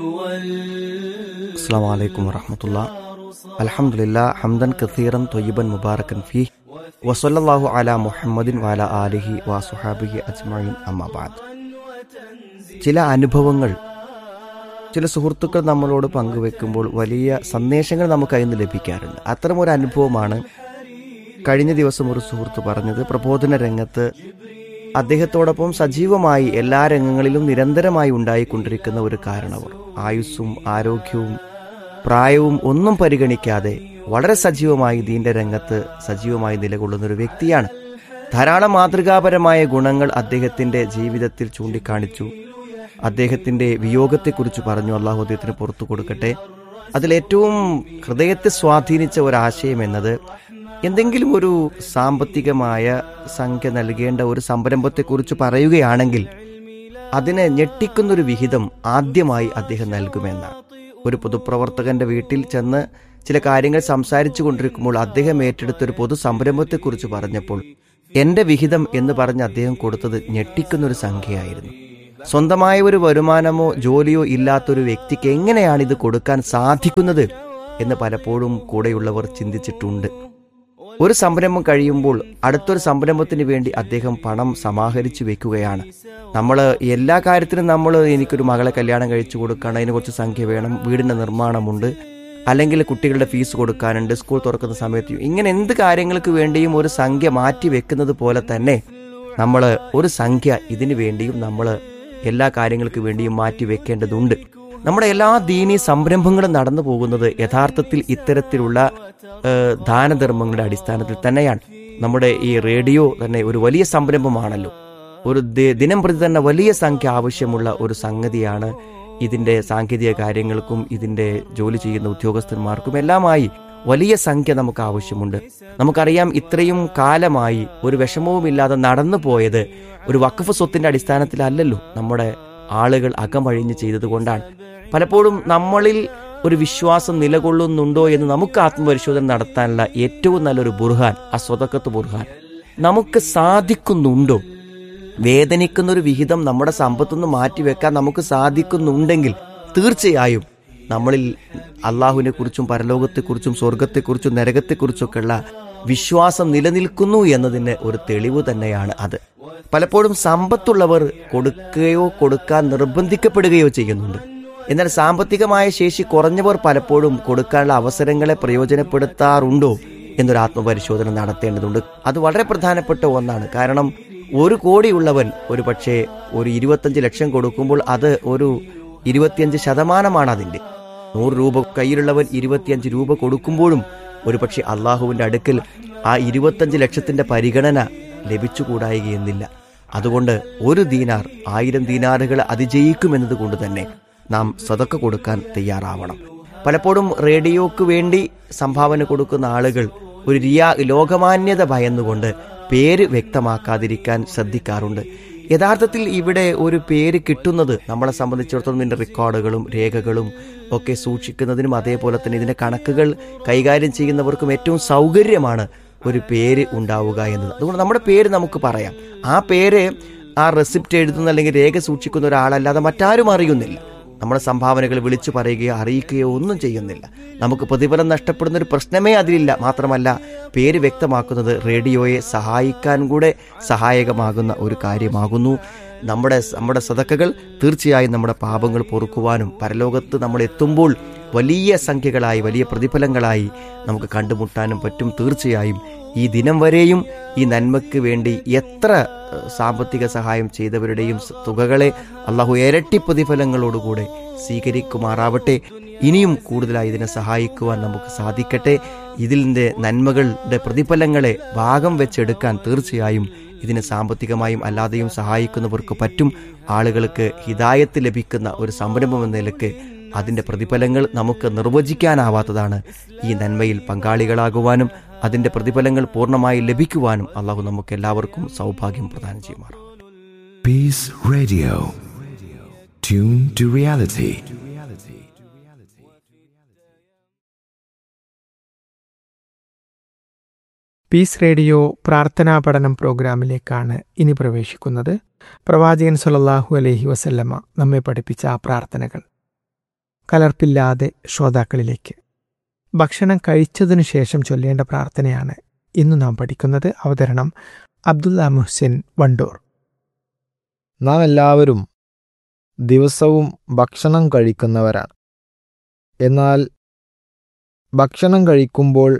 السلام عليكم ورحمة الله الحمد لله حمدا كثيرا طيبا مباركا فيه وصلى الله على محمد وعلى آله وصحابه أجمعين أما بعد ചില അനുഭവങ്ങൾ ചില സുഹൃത്തുക്കൾ നമ്മളോട് പങ്കുവെക്കുമ്പോൾ വലിയ സന്ദേശങ്ങൾ നമുക്ക് അതിൽ നിന്ന് ലഭിക്കാറുണ്ട് അത്തരമൊരു അനുഭവമാണ് കഴിഞ്ഞ ദിവസം ഒരു സുഹൃത്ത് പറഞ്ഞത് പ്രബോധന രംഗത്ത് അദ്ദേഹത്തോടൊപ്പം സജീവമായി എല്ലാ രംഗങ്ങളിലും നിരന്തരമായി ഉണ്ടായിക്കൊണ്ടിരിക്കുന്ന ഒരു കാരണവർ ആയുസ്സും ആരോഗ്യവും പ്രായവും ഒന്നും പരിഗണിക്കാതെ വളരെ സജീവമായി ദീന്റെ രംഗത്ത് സജീവമായി നിലകൊള്ളുന്ന ഒരു വ്യക്തിയാണ് ധാരാളം മാതൃകാപരമായ ഗുണങ്ങൾ അദ്ദേഹത്തിന്റെ ജീവിതത്തിൽ ചൂണ്ടിക്കാണിച്ചു അദ്ദേഹത്തിന്റെ വിയോഗത്തെക്കുറിച്ച് പറഞ്ഞു അള്ളാഹു അദ്ദേഹത്തിന് പുറത്തു കൊടുക്കട്ടെ അതിലേറ്റവും ഹൃദയത്തെ സ്വാധീനിച്ച ഒരാശയം എന്നത് എന്തെങ്കിലും ഒരു സാമ്പത്തികമായ സംഖ്യ നൽകേണ്ട ഒരു സംരംഭത്തെക്കുറിച്ച് പറയുകയാണെങ്കിൽ അതിനെ ഞെട്ടിക്കുന്നൊരു വിഹിതം ആദ്യമായി അദ്ദേഹം നൽകുമെന്നാണ് ഒരു പൊതുപ്രവർത്തകന്റെ വീട്ടിൽ ചെന്ന് ചില കാര്യങ്ങൾ സംസാരിച്ചു കൊണ്ടിരിക്കുമ്പോൾ അദ്ദേഹം ഏറ്റെടുത്ത ഒരു പൊതു സംരംഭത്തെക്കുറിച്ച് പറഞ്ഞപ്പോൾ എന്റെ വിഹിതം എന്ന് പറഞ്ഞ് അദ്ദേഹം കൊടുത്തത് ഞെട്ടിക്കുന്നൊരു സംഖ്യയായിരുന്നു സ്വന്തമായ ഒരു വരുമാനമോ ജോലിയോ ഇല്ലാത്തൊരു വ്യക്തിക്ക് എങ്ങനെയാണ് ഇത് കൊടുക്കാൻ സാധിക്കുന്നത് എന്ന് പലപ്പോഴും കൂടെയുള്ളവർ ചിന്തിച്ചിട്ടുണ്ട് ഒരു സംരംഭം കഴിയുമ്പോൾ അടുത്തൊരു സംരംഭത്തിന് വേണ്ടി അദ്ദേഹം പണം സമാഹരിച്ചു വെക്കുകയാണ് നമ്മൾ എല്ലാ കാര്യത്തിനും നമ്മൾ എനിക്കൊരു മകളെ കല്യാണം കഴിച്ചു കൊടുക്കണം അതിന് കുറച്ച് സംഖ്യ വേണം വീടിന്റെ നിർമ്മാണമുണ്ട് അല്ലെങ്കിൽ കുട്ടികളുടെ ഫീസ് കൊടുക്കാനുണ്ട് സ്കൂൾ തുറക്കുന്ന സമയത്ത് ഇങ്ങനെ എന്ത് കാര്യങ്ങൾക്ക് വേണ്ടിയും ഒരു സംഖ്യ മാറ്റി വെക്കുന്നത് പോലെ തന്നെ നമ്മൾ ഒരു സംഖ്യ ഇതിനു വേണ്ടിയും നമ്മൾ എല്ലാ കാര്യങ്ങൾക്ക് വേണ്ടിയും മാറ്റി വെക്കേണ്ടതുണ്ട് നമ്മുടെ എല്ലാ ദീനീ സംരംഭങ്ങളും നടന്നു പോകുന്നത് യഥാർത്ഥത്തിൽ ഇത്തരത്തിലുള്ള ഏഹ്, ദാനധർമ്മങ്ങളുടെ അടിസ്ഥാനത്തിൽ തന്നെയാണ് നമ്മുടെ ഈ റേഡിയോ തന്നെ ഒരു വലിയ സംരംഭമാണല്ലോ ഒരു ദി- ദിനം പ്രതി തന്നെ വലിയ സംഖ്യ ആവശ്യമുള്ള ഒരു സംഗതിയാണ് ഇതിന്റെ സാങ്കേതിക കാര്യങ്ങൾക്കും ഇതിന്റെ ജോലി ചെയ്യുന്ന ഉദ്യോഗസ്ഥന്മാർക്കും എല്ലാമായി വലിയ സംഖ്യ നമുക്ക് ആവശ്യമുണ്ട് നമുക്കറിയാം ഇത്രയും കാലമായി ഒരു വിഷമവുമില്ലാതെ നടന്നു പോയത് ഒരു വഖഫ് സ്വത്തിന്റെ അടിസ്ഥാനത്തിലല്ലല്ലോ നമ്മുടെ ആളുകൾ അകമഴിഞ്ഞ് ചെയ്തതുകൊണ്ടാണ് പലപ്പോഴും നമ്മളിൽ ഒരു വിശ്വാസം നിലകൊള്ളുന്നുണ്ടോ എന്ന് നമുക്ക് ആത്മപരിശോധന നടത്താനുള്ള ഏറ്റവും നല്ലൊരു ബുർഹാൻ ആ സ്വതക്കത്ത് ബുർഹാൻ നമുക്ക് സാധിക്കുന്നുണ്ടോ വേദനിക്കുന്ന ഒരു വിഹിതം നമ്മുടെ സമ്പത്തുനിന്ന് മാറ്റിവെക്കാൻ നമുക്ക് സാധിക്കുന്നുണ്ടെങ്കിൽ തീർച്ചയായും നമ്മളിൽ അള്ളാഹുവിനെ കുറിച്ചും പരലോകത്തെക്കുറിച്ചും സ്വർഗത്തെക്കുറിച്ചും നരകത്തെക്കുറിച്ചൊക്കെയുള്ള വിശ്വാസം നിലനിൽക്കുന്നു എന്നതിന് ഒരു തെളിവ് തന്നെയാണ് അത് പലപ്പോഴും സമ്പത്തുള്ളവർ കൊടുക്കുകയോ കൊടുക്കാൻ നിർബന്ധിക്കപ്പെടുകയോ ചെയ്യുന്നുണ്ട് എന്നാൽ സാമ്പത്തികമായ ശേഷി കുറഞ്ഞവർ പലപ്പോഴും കൊടുക്കാനുള്ള അവസരങ്ങളെ പ്രയോജനപ്പെടുത്താറുണ്ടോ എന്നൊരു ആത്മപരിശോധന നടത്തേണ്ടതുണ്ട് അത് വളരെ പ്രധാനപ്പെട്ട ഒന്നാണ് കാരണം ഒരു കോടിയുള്ളവൻ ഒരു പക്ഷേ ഒരു ഇരുപത്തഞ്ച് ലക്ഷം കൊടുക്കുമ്പോൾ അത് ഒരു ഇരുപത്തിയഞ്ച് ശതമാനമാണ് അതിന്റെ നൂറ് രൂപ കയ്യിലുള്ളവൻ ഇരുപത്തിയഞ്ച് രൂപ കൊടുക്കുമ്പോഴും ഒരുപക്ഷെ അള്ളാഹുവിന്റെ അടുക്കൽ ആ ഇരുപത്തഞ്ച് ലക്ഷത്തിന്റെ പരിഗണന ലഭിച്ചുകൂടായികയെന്നില്ല അതുകൊണ്ട് ഒരു ദീനാർ ആയിരം ദീനാറുകൾ അതിജയിക്കുമെന്നത് കൊണ്ട് തന്നെ നാം സ്വതക്ക കൊടുക്കാൻ തയ്യാറാവണം പലപ്പോഴും റേഡിയോക്ക് വേണ്ടി സംഭാവന കൊടുക്കുന്ന ആളുകൾ ഒരു റിയാ ലോകമാന്യത ഭയന്നുകൊണ്ട് പേര് വ്യക്തമാക്കാതിരിക്കാൻ ശ്രദ്ധിക്കാറുണ്ട് യഥാർത്ഥത്തിൽ ഇവിടെ ഒരു പേര് കിട്ടുന്നത് നമ്മളെ സംബന്ധിച്ചിടത്തോളം ഇതിന്റെ റെക്കോർഡുകളും രേഖകളും ഒക്കെ സൂക്ഷിക്കുന്നതിനും അതേപോലെ തന്നെ ഇതിന്റെ കണക്കുകൾ കൈകാര്യം ചെയ്യുന്നവർക്കും ഏറ്റവും സൗകര്യമാണ് ഒരു പേര് ഉണ്ടാവുക എന്നത് അതുകൊണ്ട് നമ്മുടെ പേര് നമുക്ക് പറയാം ആ പേര് ആ റെസിപ്റ്റ് എഴുതുന്ന അല്ലെങ്കിൽ രേഖ സൂക്ഷിക്കുന്ന ഒരാളല്ലാതെ മറ്റാരും അറിയുന്നില്ല നമ്മുടെ സംഭാവനകൾ വിളിച്ചു പറയുകയോ അറിയിക്കുകയോ ഒന്നും ചെയ്യുന്നില്ല നമുക്ക് പ്രതിഫലം നഷ്ടപ്പെടുന്ന ഒരു പ്രശ്നമേ അതിലില്ല മാത്രമല്ല പേര് വ്യക്തമാക്കുന്നത് റേഡിയോയെ സഹായിക്കാൻ കൂടെ സഹായകമാകുന്ന ഒരു കാര്യമാകുന്നു നമ്മുടെ നമ്മുടെ സതക്കകൾ തീർച്ചയായും നമ്മുടെ പാപങ്ങൾ പൊറുക്കുവാനും പരലോകത്ത് നമ്മൾ എത്തുമ്പോൾ വലിയ സംഖ്യകളായി വലിയ പ്രതിഫലങ്ങളായി നമുക്ക് കണ്ടുമുട്ടാനും പറ്റും തീർച്ചയായും ഈ ദിനം വരെയും ഈ നന്മയ്ക്ക് വേണ്ടി എത്ര ഏഹ്, സാമ്പത്തിക സഹായം ചെയ്തവരുടെയും സ- തുകകളെ അള്ളാഹു ഇരട്ടി പ്രതിഫലങ്ങളോടുകൂടെ സ്വീകരിക്കുമാറാവട്ടെ ഇനിയും കൂടുതലായി ഇതിനെ സഹായിക്കുവാൻ നമുക്ക് സാധിക്കട്ടെ ഇതിൻ്റെ നന്മകളുടെ പ്രതിഫലങ്ങളെ ഭാഗം വെച്ചെടുക്കാൻ തീർച്ചയായും ഇതിന് സാമ്പത്തികമായും അല്ലാതെയും സഹായിക്കുന്നവർക്ക് പറ്റും ആളുകൾക്ക് ഹിതായത്ത് ലഭിക്കുന്ന ഒരു സംരംഭം എന്ന നിലക്ക് അതിന്റെ പ്രതിഫലങ്ങൾ നമുക്ക് നിർവചിക്കാനാവാത്തതാണ് ഈ നന്മയിൽ പങ്കാളികളാകുവാനും അതിന്റെ പ്രതിഫലങ്ങൾ പൂർണ്ണമായി ലഭിക്കുവാനും അള്ളാഹു നമുക്ക് എല്ലാവർക്കും സൗഭാഗ്യം പ്രദാനം ചെയ്യുമാറാം Peace Radio. Tune to reality. Peace radio പ്രാർത്ഥനാ പഠനം പ്രോഗ്രാമിലേക്കാണ് ഇനി പ്രവേശിക്കുന്നത് പ്രവാചകൻ സല്ലല്ലാഹു അലൈഹി വസല്ലമ നമ്മെ പഠിപ്പിച്ച ആ പ്രാർത്ഥനകൾ കലർപ്പില്ലാതെ ശ്രോതാക്കളിലേക്ക് ഭക്ഷണം കഴിച്ചതിനു ശേഷം ചൊല്ലേണ്ട പ്രാർത്ഥനയാണ് ഇന്ന് നാം പഠിക്കുന്നത് അവതരണം അബ്ദുല്ല മുഹ്സിൻ വണ്ടൂർ നാം എല്ലാവരും ദിവസവും ഭക്ഷണം കഴിക്കുന്നവരാണ് എന്നാൽ ഭക്ഷണം കഴിക്കുമ്പോൾ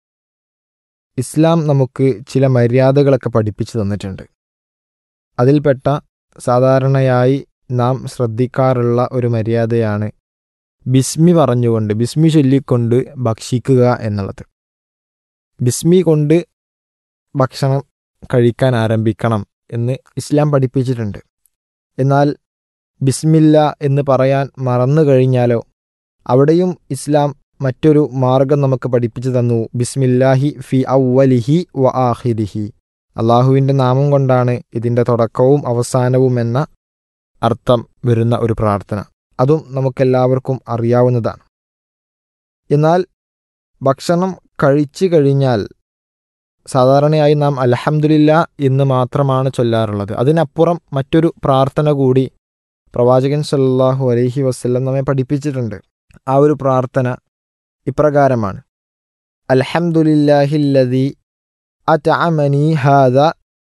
ഇസ്ലാം നമുക്ക് ചില മര്യാദകളൊക്കെ പഠിപ്പിച്ചു തന്നിട്ടുണ്ട് അതിൽപ്പെട്ട സാധാരണയായി നാം ശ്രദ്ധിക്കാറുള്ള ഒരു മര്യാദയാണ് ബിസ്മി പറഞ്ഞുകൊണ്ട് ബിസ്മി ചൊല്ലിക്കൊണ്ട് ഭക്ഷിക്കുക എന്നുള്ളത് ബിസ്മി കൊണ്ട് ഭക്ഷണം കഴിക്കാൻ ആരംഭിക്കണം എന്ന് ഇസ്ലാം പഠിപ്പിച്ചിട്ടുണ്ട് എന്നാൽ ബിസ്മില്ല എന്ന് പറയാൻ മറന്നു കഴിഞ്ഞാലോ അവിടെയും ഇസ്ലാം മറ്റൊരു മാർഗം നമുക്ക് പഠിപ്പിച്ചു തന്നു ബിസ്മില്ലാഹി ഫി ഔവലിഹി വ ആഹിരിഹി അള്ളാഹുവിൻ്റെ നാമം കൊണ്ടാണ് ഇതിൻ്റെ തുടക്കവും അവസാനവും എന്ന അർത്ഥം വരുന്ന ഒരു പ്രാർത്ഥന അതും നമുക്കെല്ലാവർക്കും അറിയാവുന്നതാണ് എന്നാൽ ഭക്ഷണം കഴിച്ചു കഴിഞ്ഞാൽ സാധാരണയായി നാം അലഹമുല്ല എന്ന് മാത്രമാണ് ചൊല്ലാറുള്ളത് അതിനപ്പുറം മറ്റൊരു പ്രാർത്ഥന കൂടി പ്രവാചകൻ സല്ലാഹു അലൈഹി വസ്ല്ലം നമ്മെ പഠിപ്പിച്ചിട്ടുണ്ട് ആ ഒരു പ്രാർത്ഥന ഇപ്രകാരമാണ് അൽഹംദുലില്ലാഹില്ലദി അത്അമനി ഹാദ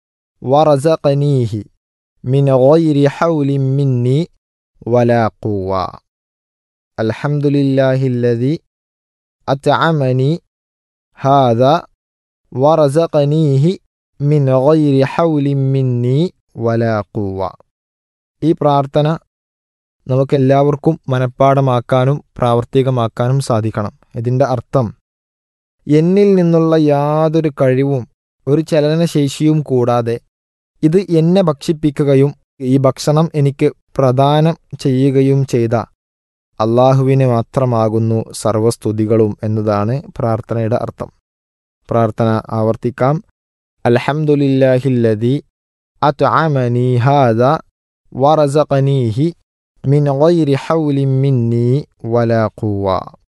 വറസഖനീഹി മിൻ ഗൈരി ഹൗലിൻ മിന്നി വലാ ഖുവ അൽഹംദുലില്ലാഹില്ലദി അത്അമനി ഹാദ വറസഖനീഹി മിൻ ഗൈരി ഹൗലിൻ മിന്നി വലാ ഖുവ ഈ പ്രാർത്ഥന നമുക്കെല്ലാവർക്കും മനഃപ്പാടമാക്കാനും പ്രാവർത്തികമാക്കാനും സാധിക്കണം ഇതിൻ്റെ അർത്ഥം എന്നിൽ നിന്നുള്ള യാതൊരു കഴിവും ഒരു ചലനശേഷിയും കൂടാതെ ഇത് എന്നെ ഭക്ഷിപ്പിക്കുകയും ഈ ഭക്ഷണം എനിക്ക് പ്രദാനം ചെയ്യുകയും ചെയ്ത അള്ളാഹുവിന് മാത്രമാകുന്നു സർവസ്തുതികളും എന്നതാണ് പ്രാർത്ഥനയുടെ അർത്ഥം പ്രാർത്ഥന ആവർത്തിക്കാം അൽഹംദുലില്ലാഹില്ലദി അത്അമനി ഹാദ വറസഖനീഹി മിൻ ഗൈരി ഹൗലിൻ മിന്നി വലാ ഖുവ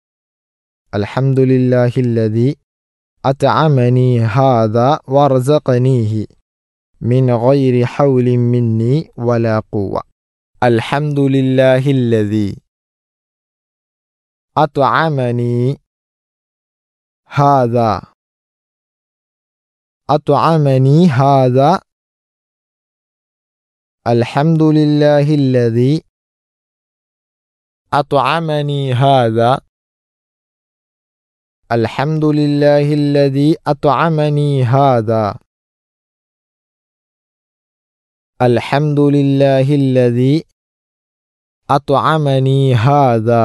അൽഹംദുലില്ലാഹില്ലദി അത്അമനി ഹാദ വറസഖനീഹി മിൻ ഗൈരി ഹൗലിൻ മിന്നി വലാ ഖുവ അൽഹംദുലില്ലാഹില്ലദി അത്അമനി ഹാദ അത്അമനി ഹാദ الحمد لله الذي أطعمني هذا الحمد لله الذي أطعمني هذا الحمد لله الذي أطعمني هذا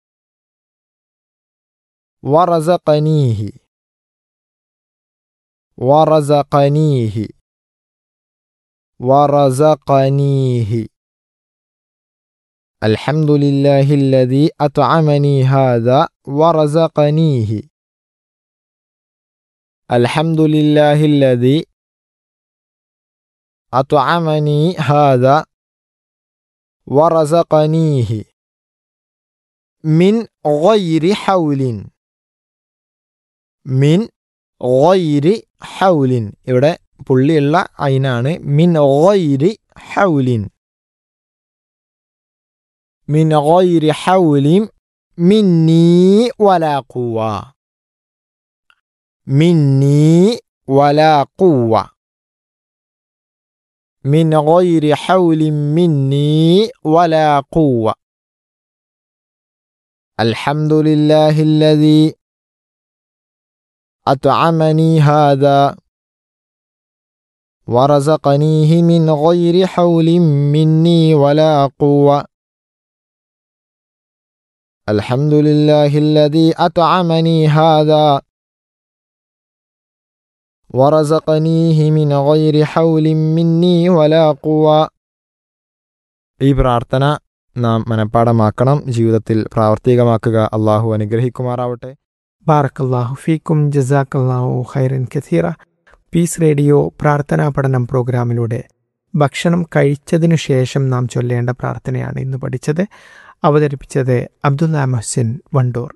ورزقنيه ورزقنيه ورزقنيه الحمد لله الذي أطعمني هذا ورزقنيه الحمد لله الذي أطعمني هذا ورزقنيه من غير حول من غير حول ഇവിടെ പുള്ളിയുള്ള അയിനാണ് മിൻ ഗൈരി ഹൗലിൻ മിൻ ഗൈരി ഹൗലിൻ മിന്നീ വലാ ഖുവ മിന്നീ വലാ ഖുവ മിൻ ഗൈരി ഹൗലിൻ മിന്നീ വലാ ഖുവ الحمد لله الذي أطعمني هذا ورزقنيه من غير حول مني ولا قوة الحمد لله الذي أطعمني هذا ورزقنيه من غير حول مني ولا قوة ഈ പ്രാർത്ഥന നാം മനഃപ്പാടമാക്കണം ജീവിതത്തിൽ പ്രാവർത്തികമാക്കുക അള്ളാഹു അനുഗ്രഹിക്കുമാറാവട്ടെ ബാറക്കല്ലാഹു ഫീക്കും ജസാക്കല്ലാഹു ഖൈറൻ കഥീറ പീസ് റേഡിയോ പ്രാർത്ഥനാ പഠനം പ്രോഗ്രാമിലൂടെ ഭക്ഷണം കഴിച്ചതിനു ശേഷം നാം ചൊല്ലേണ്ട പ്രാർത്ഥനയാണ് ഇന്ന് പഠിച്ചത് അവതരിപ്പിച്ചത് അബ്ദുല്ല മഹ്സിൻ വണ്ടൂർ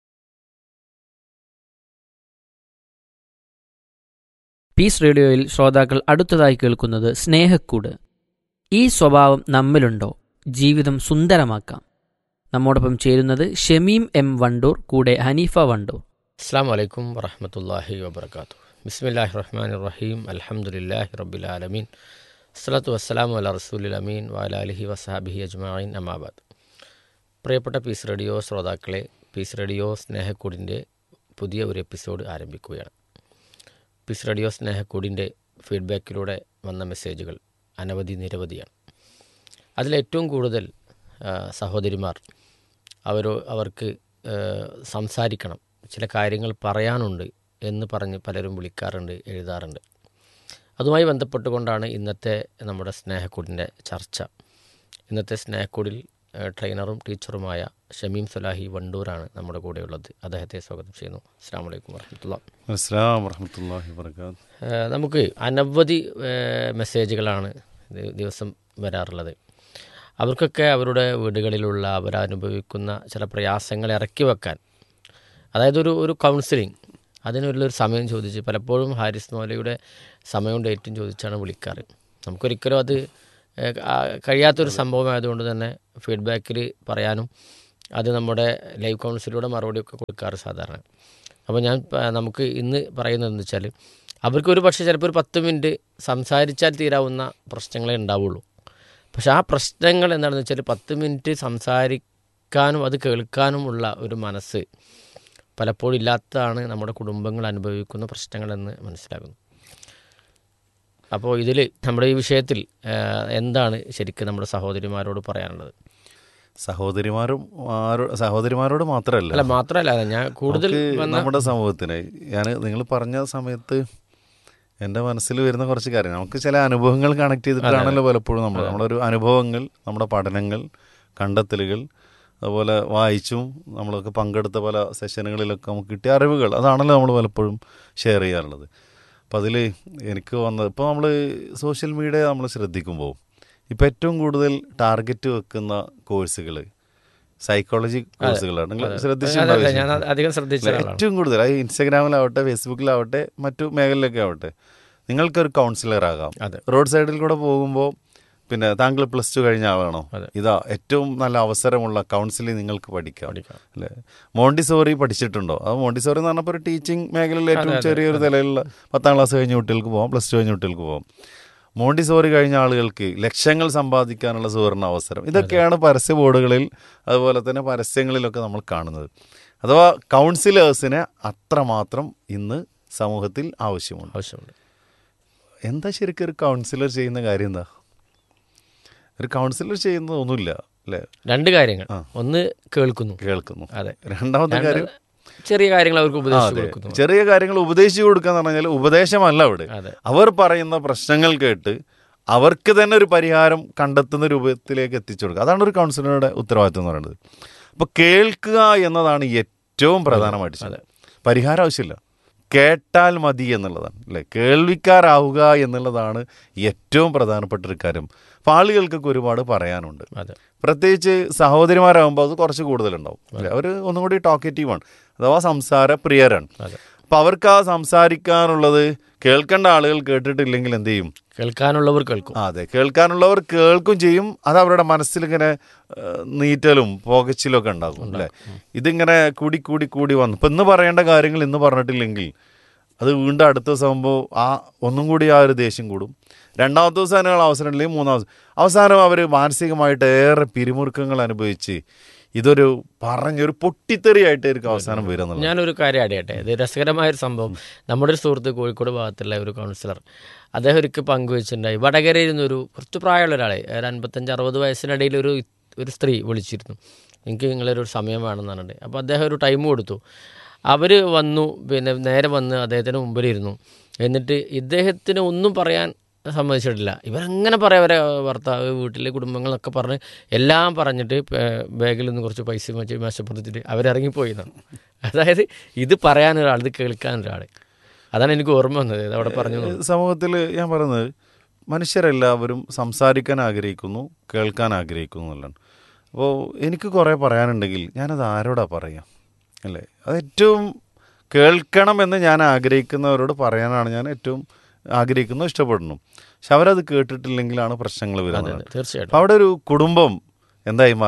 പീസ് റേഡിയോയിൽ ശ്രോതാക്കൾ അടുത്തതായി കേൾക്കുന്നത് സ്നേഹക്കൂട് ഈ സ്വഭാവം നമ്മിലുണ്ടോ ജീവിതം സുന്ദരമാക്കാം നമ്മോടൊപ്പം ചേരുന്നത് ഷമീം എം വണ്ടൂർ കൂടെ ഹനീഫ വണ്ടൂർ അസ്സാം വലൈക്കും വറഹമത്തല്ലാഹി വബർക്കാത്തു ബിസ്മില്ലാഹി റഹ്മാൻ റഹീം അലഹമുല്ലാഹി റബ്ബിലാലമീൻ അസ്സലാത്തു വസ്സലാമു അല റസൂലിൽ അമീൻ വാലാലിഹി വസാബിഹി അജ്മായിൻ അമാബാദ് പ്രിയപ്പെട്ട പീസ് റേഡിയോ ശ്രോതാക്കളെ പീസ് റേഡിയോ സ്നേഹക്കൂടിൻ്റെ പുതിയ ഒരു എപ്പിസോഡ് ആരംഭിക്കുകയാണ് പീസ് റേഡിയോ സ്നേഹക്കൂടിൻ്റെ ഫീഡ്ബാക്കിലൂടെ വന്ന മെസ്സേജുകൾ അനവധി നിരവധിയാണ് അതിലേറ്റവും കൂടുതൽ ആ, സഹോദരിമാർ അവരോ അവർക്ക് ആ, സംസാരിക്കണം ചില കാര്യങ്ങൾ പറയാനുണ്ട് എന്ന് പറഞ്ഞ് പലരും വിളിക്കാറുണ്ട് എഴുതാറുണ്ട് അതുമായി ബന്ധപ്പെട്ടുകൊണ്ടാണ് ഇന്നത്തെ നമ്മുടെ സ്നേഹക്കൂടിൻ്റെ ചർച്ച ഇന്നത്തെ സ്നേഹക്കൂടിൽ ആ, ട്രെയിനറും ടീച്ചറുമായ ഷമീം സുലാഹി വണ്ടൂരാണ് നമ്മുടെ കൂടെയുള്ളത് അദ്ദേഹത്തെ സ്വാഗതം ചെയ്യുന്നു അസ്സാം വലൈക്കും വർഹമത്തുള്ള അസ്സാം വറഹമത്തല്ലാഹി വർക്കാത്ത് ഏഹ് നമുക്ക് അനവധി ഏഹ് മെസ്സേജുകളാണ് ദി- ദിവസം വരാറുള്ളത് അവർക്കൊക്കെ അവരുടെ വീടുകളിലുള്ള അവരനുഭവിക്കുന്ന ചില പ്രയാസങ്ങൾ ഇറക്കി വെക്കാൻ അതായത് ഒരു ഒരു കൗൺസിലിംഗ് അതിനുള്ളൊരു സമയം ചോദിച്ച് പലപ്പോഴും ഹാരിസ് മോലയുടെ സമയവും ഡേറ്റും ചോദിച്ചാണ് വിളിക്കാറ് നമുക്കൊരിക്കലും അത് ഏഹ്, ആ, കഴിയാത്തൊരു സംഭവമായതുകൊണ്ട് തന്നെ ഫീഡ്ബാക്കിൽ പറയാനും അത് നമ്മുടെ ലൈവ് കൗൺസിലൂടെ മറുപടിയൊക്കെ കൊടുക്കാറ് സാധാരണ അപ്പോൾ ഞാൻ പ- നമുക്ക് ഇന്ന് പറയുന്നത് എന്ന് വെച്ചാൽ അവർക്ക് ഒരു പക്ഷേ ചിലപ്പോൾ ഒരു പത്ത് മിനിറ്റ് സംസാരിച്ചാൽ തീരാവുന്ന പ്രശ്നങ്ങളെ ഉണ്ടാവുള്ളൂ പക്ഷെ ആ പ്രശ്നങ്ങൾ എന്താണെന്ന് വെച്ചാൽ പത്ത് മിനിറ്റ് സംസാരിക്കാനും അത് കേൾക്കാനുമുള്ള ഒരു മനസ്സ് പലപ്പോഴും ഇല്ലാത്തതാണ് നമ്മുടെ കുടുംബങ്ങൾ അനുഭവിക്കുന്ന പ്രശ്നങ്ങളെന്ന് മനസ്സിലാകുന്നു അപ്പോൾ ഇതിൽ നമ്മുടെ ഈ വിഷയത്തിൽ ആ, എന്താണ് ശരിക്കും നമ്മുടെ സഹോദരിമാരോട് പറയാനുള്ളത് സഹോദരിമാരും ആരോ- സഹോദരിമാരോട് മാത്രമല്ല അല്ല മാത്രമല്ല ഞാൻ കൂടുതൽ നമുക്ക് വന്ന നമ്മുടെ സമൂഹത്തിന് ഞാൻ നിങ്ങൾ പറഞ്ഞ സമയത്ത് എൻ്റെ മനസ്സിൽ വരുന്ന കുറച്ച് കാര്യങ്ങൾ നമുക്ക് ചില അനുഭവങ്ങൾ കണക്ട് ചെയ്തിട്ടാണല്ലോ പലപ്പോഴും നമ്മൾ നമ്മുടെ ഒരു അനുഭവങ്ങൾ നമ്മുടെ പഠനങ്ങൾ കണ്ടെത്തലുകൾ അതുപോലെ വായിച്ചും നമ്മളൊക്കെ പങ്കെടുത്ത പല സെഷനുകളിലൊക്കെ നമുക്ക് കിട്ടിയ അറിവുകൾ അതാണല്ലോ നമ്മൾ പലപ്പോഴും ഷെയർ ചെയ്യാറുള്ളത് അപ്പോൾ അതിൽ എനിക്ക് വന്നത് ഇപ്പോൾ നമ്മൾ സോഷ്യൽ മീഡിയ നമ്മൾ ശ്രദ്ധിക്കുമ്പോൾ ഇപ്പോൾ ഏറ്റവും കൂടുതൽ ടാർഗറ്റ് വെക്കുന്ന കോഴ്സുകൾ സൈക്കോളജി കോഴ്സുകളാണ് നിങ്ങൾ അതല്ല, ശ്രദ്ധിച്ചിട്ടുണ്ടാവും ഞാൻ അധികം ശ്രദ്ധിച്ച അല്ല, ആളാണ് ഏറ്റവും കൂടുതൽ അത് ഇൻസ്റ്റാഗ്രാമിലാവട്ടെ ഫേസ്ബുക്കിലാവട്ടെ മറ്റു മേഖലയിലൊക്കെ ആവട്ടെ നിങ്ങൾക്കൊരു കൗൺസിലർ ആകാം അതെ. റോഡ് സൈഡിൽ കൂടെ പോകുമ്പോൾ പിന്നെ താങ്കൾ പ്ലസ് ടു കഴിഞ്ഞ ആളാണോ അതെ. ഇതാ ഏറ്റവും നല്ല അവസരമുള്ള കൗൺസിലിംഗ് നിങ്ങൾക്ക് പഠിക്കാം പഠിക്കാം. അല്ലേ മോണ്ടിസോറി പഠിച്ചിട്ടുണ്ടോ അത് മോണ്ടിസോറി എന്ന് പറഞ്ഞപ്പോൾ ഒരു ടീച്ചിങ് മേഖലയിൽ ഏറ്റവും ചെറിയൊരു നിലയിലുള്ള പത്താം ക്ലാസ് കഴിഞ്ഞ കുട്ടികൾക്ക് പോകാം പ്ലസ് ടു കഴിഞ്ഞ കുട്ടികൾക്ക് പോകാം മോണ്ടിസോറി കഴിഞ്ഞ ആളുകൾക്ക് ലക്ഷങ്ങൾ സമ്പാദിക്കാനുള്ള സുവർണ അവസരം ഇതൊക്കെയാണ് പരസ്യ ബോർഡുകളിൽ അതുപോലെ തന്നെ പരസ്യങ്ങളിലൊക്കെ നമ്മൾ കാണുന്നത് അഥവാ കൗൺസിലേഴ്സിനെ അത്രമാത്രം ഇന്ന് സമൂഹത്തിൽ ആവശ്യമുണ്ട് ആവശ്യമുണ്ട് എന്താ ശരിക്കും ഒരു കൗൺസിലർ ചെയ്യുന്ന കാര്യം എന്താ ഒരു കൗൺസിലർ ചെയ്യുന്നത് ഒന്നുമില്ല അല്ലേ രണ്ട് കാര്യങ്ങൾ ആ. ഒന്ന് കേൾക്കുന്നു കേൾക്കുന്നു അതെ രണ്ടാമത്തെ രണ്ട് കാര്യം ചെറിയ കാര്യങ്ങൾ അവർക്ക് ആ, ഉപദേശിച്ചു അതെ. കൊടുക്കുന്നു ചെറിയ കാര്യങ്ങൾ ഉപദേശിച്ചു കൊടുക്കുക എന്ന് പറഞ്ഞാൽ ഉപദേശമല്ല അവിടെ അതെ അവർ പറയുന്ന പ്രശ്നങ്ങൾ കേട്ട് അവർക്ക് തന്നെ ഒരു പരിഹാരം കണ്ടെത്തുന്ന രൂപത്തിലേക്ക് എത്തിച്ചു കൊടുക്കുക അതാണ് ഒരു കൗൺസിലറുടെ ഉത്തരവാദിത്വം എന്ന് പറയുന്നത് അപ്പോൾ കേൾക്കുക എന്നതാണ് ഏറ്റവും പ്രധാനമായിട്ട് ചെയ്യുന്നത് പരിഹാരം ആവശ്യമില്ല കേട്ടാൽ മതി എന്നുള്ളതാണ് അല്ലേ കേൾവിക്കാരാവുക എന്നുള്ളതാണ് ഏറ്റവും പ്രധാനപ്പെട്ട ഒരു കാര്യം അപ്പോൾ ആളുകൾക്കൊക്കെ ഒരുപാട് പറയാനുണ്ട് അതെ പ്രത്യേകിച്ച് സഹോദരിമാരാകുമ്പോൾ അത് കുറച്ച് കൂടുതലുണ്ടാവും അല്ലേ അവർ ഒന്നും കൂടി ടോക്കറ്റീവ് ആണ് അഥവാ സംസാര പ്രിയരാണ് അതെ അപ്പം അവർക്ക് ആ സംസാരിക്കാനുള്ളത് കേൾക്കേണ്ട ആളുകൾ കേട്ടിട്ടില്ലെങ്കിൽ എന്ത് ചെയ്യും കേൾക്കാനുള്ളവർ കേൾക്കും ആ, അതെ കേൾക്കാനുള്ളവർ കേൾക്കും ചെയ്യും അത് അവരുടെ മനസ്സിൽ ഇങ്ങനെ ഏഹ്, നീറ്റലും പുകച്ചിലും ഒക്കെ ഉണ്ടാകും അല്ലേ ഇതിങ്ങനെ കൂടി കൂടി കൂടി വന്നു ഇപ്പം ഇന്ന് പറയേണ്ട കാര്യങ്ങൾ ഇന്ന് പറഞ്ഞിട്ടില്ലെങ്കിൽ അത് വീണ്ടും അടുത്ത ദിവസം ആകുമ്പോൾ ആ ഒന്നും കൂടി ആ ഒരു ദേഷ്യം കൂടും രണ്ടാമത്തെ ദിവസം അതിനുള്ള അവസരം ഇല്ലെങ്കിൽ മൂന്നാം ദിവസം അവസാനം അവർ മാനസികമായിട്ട് ഏറെ പിരിമുറുക്കങ്ങൾ അനുഭവിച്ച് ഇതൊരു പറഞ്ഞൊരു പൊട്ടിത്തെറിയായിട്ടായിരിക്കും അവസാനം വരിക എന്നുള്ളത് ഞാനൊരു കാര്യം അടിയട്ടെ ഇത് രസകരമായൊരു സംഭവം നമ്മുടെ ഒരു സുഹൃത്ത് കോഴിക്കോട് ഭാഗത്തുള്ള ഒരു കൗൺസിലർ അദ്ദേഹം ഒരിക്കൽ പങ്കുവെച്ചിട്ടുണ്ടായി വടകരയിൽ നിന്നൊരു കുറച്ച് പ്രായമുള്ള ഒരാളെ ഒരു അൻപത്തഞ്ച് അറുപത് വയസ്സിനിടയിൽ ഒരു ഒരു സ്ത്രീ വിളിച്ചിരുന്നു എനിക്ക് നിങ്ങളൊരു സമയം വേണമെന്ന് പറഞ്ഞിട്ട് അപ്പോൾ അദ്ദേഹം ഒരു ടൈം കൊടുത്തു അവർ വന്നു പിന്നെ നേരെ വന്ന് അദ്ദേഹത്തിന് മുമ്പിലിരുന്നു എന്നിട്ട് ഇദ്ദേഹത്തിന് ഒന്നും പറയാൻ സമ്മതിച്ചിട്ടില്ല ഇവരങ്ങനെ പറയാം അവരെ ഭർത്താവ് വീട്ടിലെ കുടുംബങ്ങളൊക്കെ പറഞ്ഞ് എല്ലാം പറഞ്ഞിട്ട് പേ- ബാഗിൽ നിന്ന് കുറച്ച് പൈസ വെച്ച് മേശപ്പുറത്തിട്ട് അവരിറങ്ങിപ്പോയി എന്നാണ് അതായത് ഇത് പറയാനൊരാൾ ഇത് കേൾക്കാനൊരാൾ അതാണ് എനിക്ക് ഓർമ്മ വന്നത് ഇത് അവിടെ പറഞ്ഞു എന്നുള്ളത്. സമൂഹത്തിൽ ഞാൻ പറയുന്നത് മനുഷ്യരെല്ലാവരും സംസാരിക്കാൻ ആഗ്രഹിക്കുന്നു കേൾക്കാൻ ആഗ്രഹിക്കുന്നു എന്നുള്ളതാണ് അപ്പോൾ എനിക്ക് കുറേ പറയാനുണ്ടെങ്കിൽ ഞാനത് ആരോടാ പറയാം അല്ലേ അത് ഏറ്റവും കേൾക്കണമെന്ന് ഞാൻ ആഗ്രഹിക്കുന്നവരോട് പറയാനാണ് ഞാൻ ഏറ്റവും ആഗ്രഹിക്കുന്നു ഇഷ്ടപ്പെടുന്നു പക്ഷെ അവരത് കേട്ടിട്ടില്ലെങ്കിലാണ് പ്രശ്നങ്ങൾ അതെ വരുന്നത് അതെ തീർച്ചയായിട്ടും അപ്പോൾ അവിടെ ഒരു കുടുംബം എന്തായി മാറണം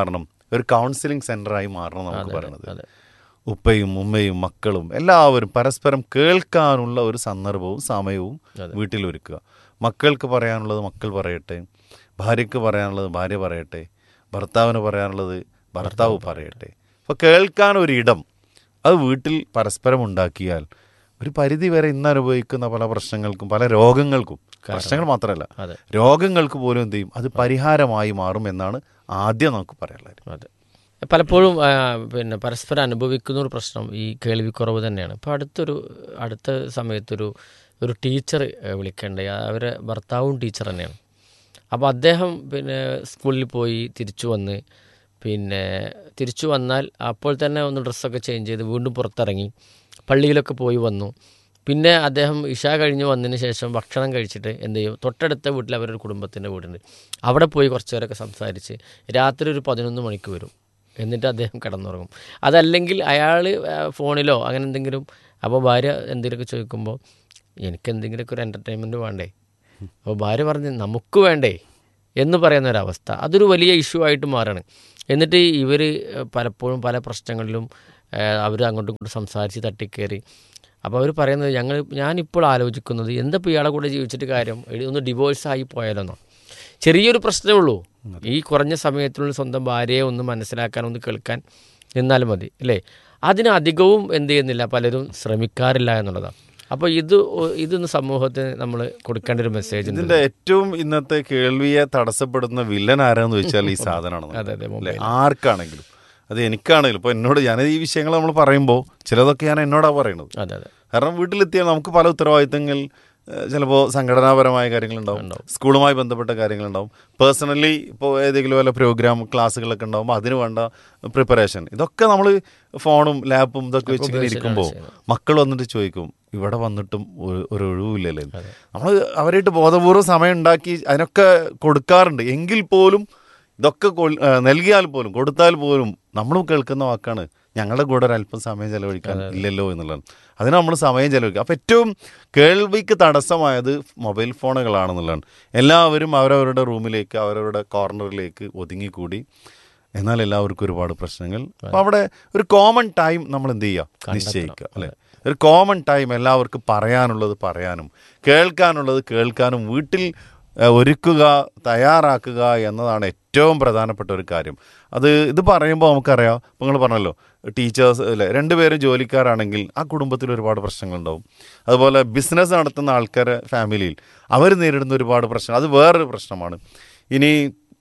ഒരു കൗൺസിലിംഗ് സെൻ്ററായി മാറണം നമുക്ക് അതെ, പറയണത് അതെ. ഉപ്പയും ഉമ്മയും മക്കളും എല്ലാവരും പരസ്പരം കേൾക്കാനുള്ള ഒരു സന്ദർഭവും സമയവും അതെ. വീട്ടിലൊരുക്കുക മക്കൾക്ക് പറയാനുള്ളത് മക്കൾ പറയട്ടെ ഭാര്യയ്ക്ക് പറയാനുള്ളത് ഭാര്യ പറയട്ടെ ഭർത്താവിന് പറയാനുള്ളത് ഭർത്താവ് പറയട്ടെ അപ്പോൾ കേൾക്കാൻ ഒരിടം അത് വീട്ടിൽ പരസ്പരം ഉണ്ടാക്കിയാൽ ഒരു പരിധി വരെ ഇന്ന് അനുഭവിക്കുന്ന പല പ്രശ്നങ്ങൾക്കും പല രോഗങ്ങൾക്കും പ്രശ്നങ്ങൾ മാത്രമല്ല അതെ. രോഗങ്ങൾക്ക് പോലും എന്ത് ചെയ്യും അത് പരിഹാരമായി മാറും എന്നാണ് ആദ്യം നമുക്ക് പറയാനുള്ളത് അതെ പലപ്പോഴും ആ, പിന്നെ പരസ്പരം അനുഭവിക്കുന്ന ഒരു പ്രശ്നം ഈ കേൾവിക്കുറവ് തന്നെയാണ് ഇപ്പോൾ അടുത്തൊരു അടുത്ത സമയത്തൊരു ഒരു ടീച്ചർ വിളിക്കേണ്ടായി അവരെ ഭർത്താവും ടീച്ചർ തന്നെയാണ് അപ്പോൾ അദ്ദേഹം പിന്നെ സ്കൂളിൽ പോയി തിരിച്ചു വന്ന് പിന്നെ തിരിച്ചു വന്നാൽ അപ്പോൾ തന്നെ ഒന്ന് ഡ്രസ്സൊക്കെ ചേഞ്ച് ചെയ്ത് വീണ്ടും പുറത്തിറങ്ങി പള്ളിയിലൊക്കെ പോയി വന്നു പിന്നെ അദ്ദേഹം ഇഷ കഴിഞ്ഞ് വന്നതിന് ശേഷം ഭക്ഷണം കഴിച്ചിട്ട് എന്ത് ചെയ്യും തൊട്ടടുത്ത വീട്ടിൽ അവരൊരു കുടുംബത്തിൻ്റെ വീടുണ്ട് അവിടെ പോയി കുറച്ച് നേരമൊക്കെ സംസാരിച്ച് രാത്രി ഒരു പതിനൊന്ന് മണിക്ക് വരും എന്നിട്ട് അദ്ദേഹം കിടന്നുറങ്ങും അതല്ലെങ്കിൽ അയാൾ ഫോണിലോ അങ്ങനെ എന്തെങ്കിലും അപ്പോൾ ഭാര്യ എന്തെങ്കിലുമൊക്കെ ചോദിക്കുമ്പോൾ എനിക്ക് എന്തെങ്കിലുമൊക്കെ ഒരു എൻ്റർടൈൻമെൻറ്റ് വേണ്ടേ അപ്പോൾ ഭാര്യ പറഞ്ഞ് നമുക്ക് വേണ്ടേ എന്ന് പറയുന്ന ഒരവസ്ഥ അതൊരു വലിയ ഇഷ്യൂ ആയിട്ട് മാറാണ് എന്നിട്ട് ഇവർ പലപ്പോഴും പല പ്രശ്നങ്ങളിലും അവർ അങ്ങോട്ടും ഇങ്ങോട്ടും സംസാരിച്ച് തട്ടിക്കയറി അപ്പോൾ അവർ പറയുന്നത് ഞങ്ങൾ ഞാനിപ്പോൾ ആലോചിക്കുന്നത് എന്തപ്പോൾ ഇയാളെ കൂടെ ജീവിച്ചിട്ട് കാര്യം എടി- ഒന്ന് ഡിവോഴ്സായി പോയാലോന്നോ ചെറിയൊരു പ്രശ്നമേ ഉള്ളൂ ഈ കുറഞ്ഞ സമയത്തിനുള്ളിൽ സ്വന്തം ഭാര്യയെ ഒന്ന് മനസ്സിലാക്കാൻ ഒന്ന് കേൾക്കാൻ നിന്നാലും മതി അല്ലേ അതിനധികവും എന്ത് ചെയ്യുന്നില്ല പലരും ശ്രമിക്കാറില്ല എന്നുള്ളതാണ് അപ്പോൾ ഇത് ഒ- ഇതൊന്ന് സമൂഹത്തിന് നമ്മൾ കൊടുക്കേണ്ട ഒരു മെസ്സേജ് ഉണ്ട് ഇതിന്റെ ഏറ്റവും ഇന്നത്തെ കേൾവിയെ തടസ്സപ്പെടുന്ന വില്ലൻ ആരാന്ന് ചോദിച്ചാൽ ഈ സാധനമാണ് അതെ, അതെ, അല്ലേ? മൊബൈൽ. ആർക്കാണെങ്കിലും അത് എനിക്കാണെങ്കിലും ഇപ്പൊ എന്നോട് ഞാൻ ഈ വിഷയങ്ങൾ നമ്മൾ പറയുമ്പോൾ ചിലതൊക്കെ ഞാൻ എന്നോടാ പറയുന്നത് അതെ അതെ കാരണം വീട്ടിലെത്തിയാൽ നമുക്ക് പല ഉത്തരവാദിത്തങ്ങൾ ചിലപ്പോൾ സംഘടനാപരമായ കാര്യങ്ങളുണ്ടാവും സ്കൂളുമായി ബന്ധപ്പെട്ട കാര്യങ്ങളുണ്ടാവും പേഴ്സണലി ഇപ്പോൾ ഏതെങ്കിലും വല്ല പ്രോഗ്രാം ക്ലാസ്സുകളൊക്കെ ഉണ്ടാകുമ്പോൾ അതിന് വേണ്ട പ്രിപ്പറേഷൻ ഇതൊക്കെ നമ്മൾ ഫോണും ലാപ്പും ഇതൊക്കെ വെച്ചിങ്ങനെ ഇരിക്കുമ്പോൾ മക്കൾ വന്നിട്ട് ചോദിക്കും ഇവിടെ വന്നിട്ടും ഒരു ഒരു ഒഴിവില്ലല്ലേ നമ്മൾ അവരായിട്ട് ബോധപൂർവ്വം സമയം ഉണ്ടാക്കി അതിനൊക്കെ കൊടുക്കാറുണ്ട് എങ്കിൽ പോലും ഇതൊക്കെ കൊൾ- ആ, നൽകിയാൽ പോലും കൊടുത്താൽ പോലും നമ്മളും കേൾക്കുന്ന വാക്കാണ് ഞങ്ങളുടെ കൂടെ ഒരല്പം സമയം ചെലവഴിക്കാൻ ഇല്ലല്ലോ എന്നുള്ളതാണ് അതിന് നമ്മൾ സമയം ചെലവഴിക്കുക അപ്പോൾ ഏറ്റവും കേൾവിക്ക് തടസ്സമായത് മൊബൈൽ ഫോണുകളാണെന്നുള്ളതാണ് എല്ലാവരും അവരവരുടെ റൂമിലേക്ക് അവരവരുടെ കോർണറിലേക്ക് ഒതുങ്ങിക്കൂടി എന്നാൽ എല്ലാവർക്കും ഒരുപാട് പ്രശ്നങ്ങൾ അപ്പോൾ അവിടെ ഒരു കോമൺ ടൈം നമ്മൾ എന്ത് ചെയ്യുക നിശ്ചയിക്കുക അല്ലേ ഒരു കോമൺ ടൈം എല്ലാവർക്കും പറയാനുള്ളത് പറയാനും കേൾക്കാനുള്ളത് കേൾക്കാനും വീട്ടിൽ ഏഹ്, ഒരുക്കുക തയ്യാറാക്കുക എന്നതാണ് ഏറ്റവും പ്രധാനപ്പെട്ട ഒരു കാര്യം അത് ഇത് പറയുമ്പോൾ നമുക്കറിയാം ഇപ്പം നിങ്ങൾ പറഞ്ഞല്ലോ ടീച്ചേഴ്സ് അല്ലേ രണ്ടുപേരും ജോലിക്കാരാണെങ്കിൽ ആ കുടുംബത്തിൽ ഒരുപാട് പ്രശ്നങ്ങളുണ്ടാവും അതുപോലെ ബിസിനസ് നടത്തുന്ന ആൾക്കാരെ ഫാമിലിയിൽ അവർ നേരിടുന്ന ഒരുപാട് പ്രശ്നം അത് വേറൊരു പ്രശ്നമാണ് ഇനി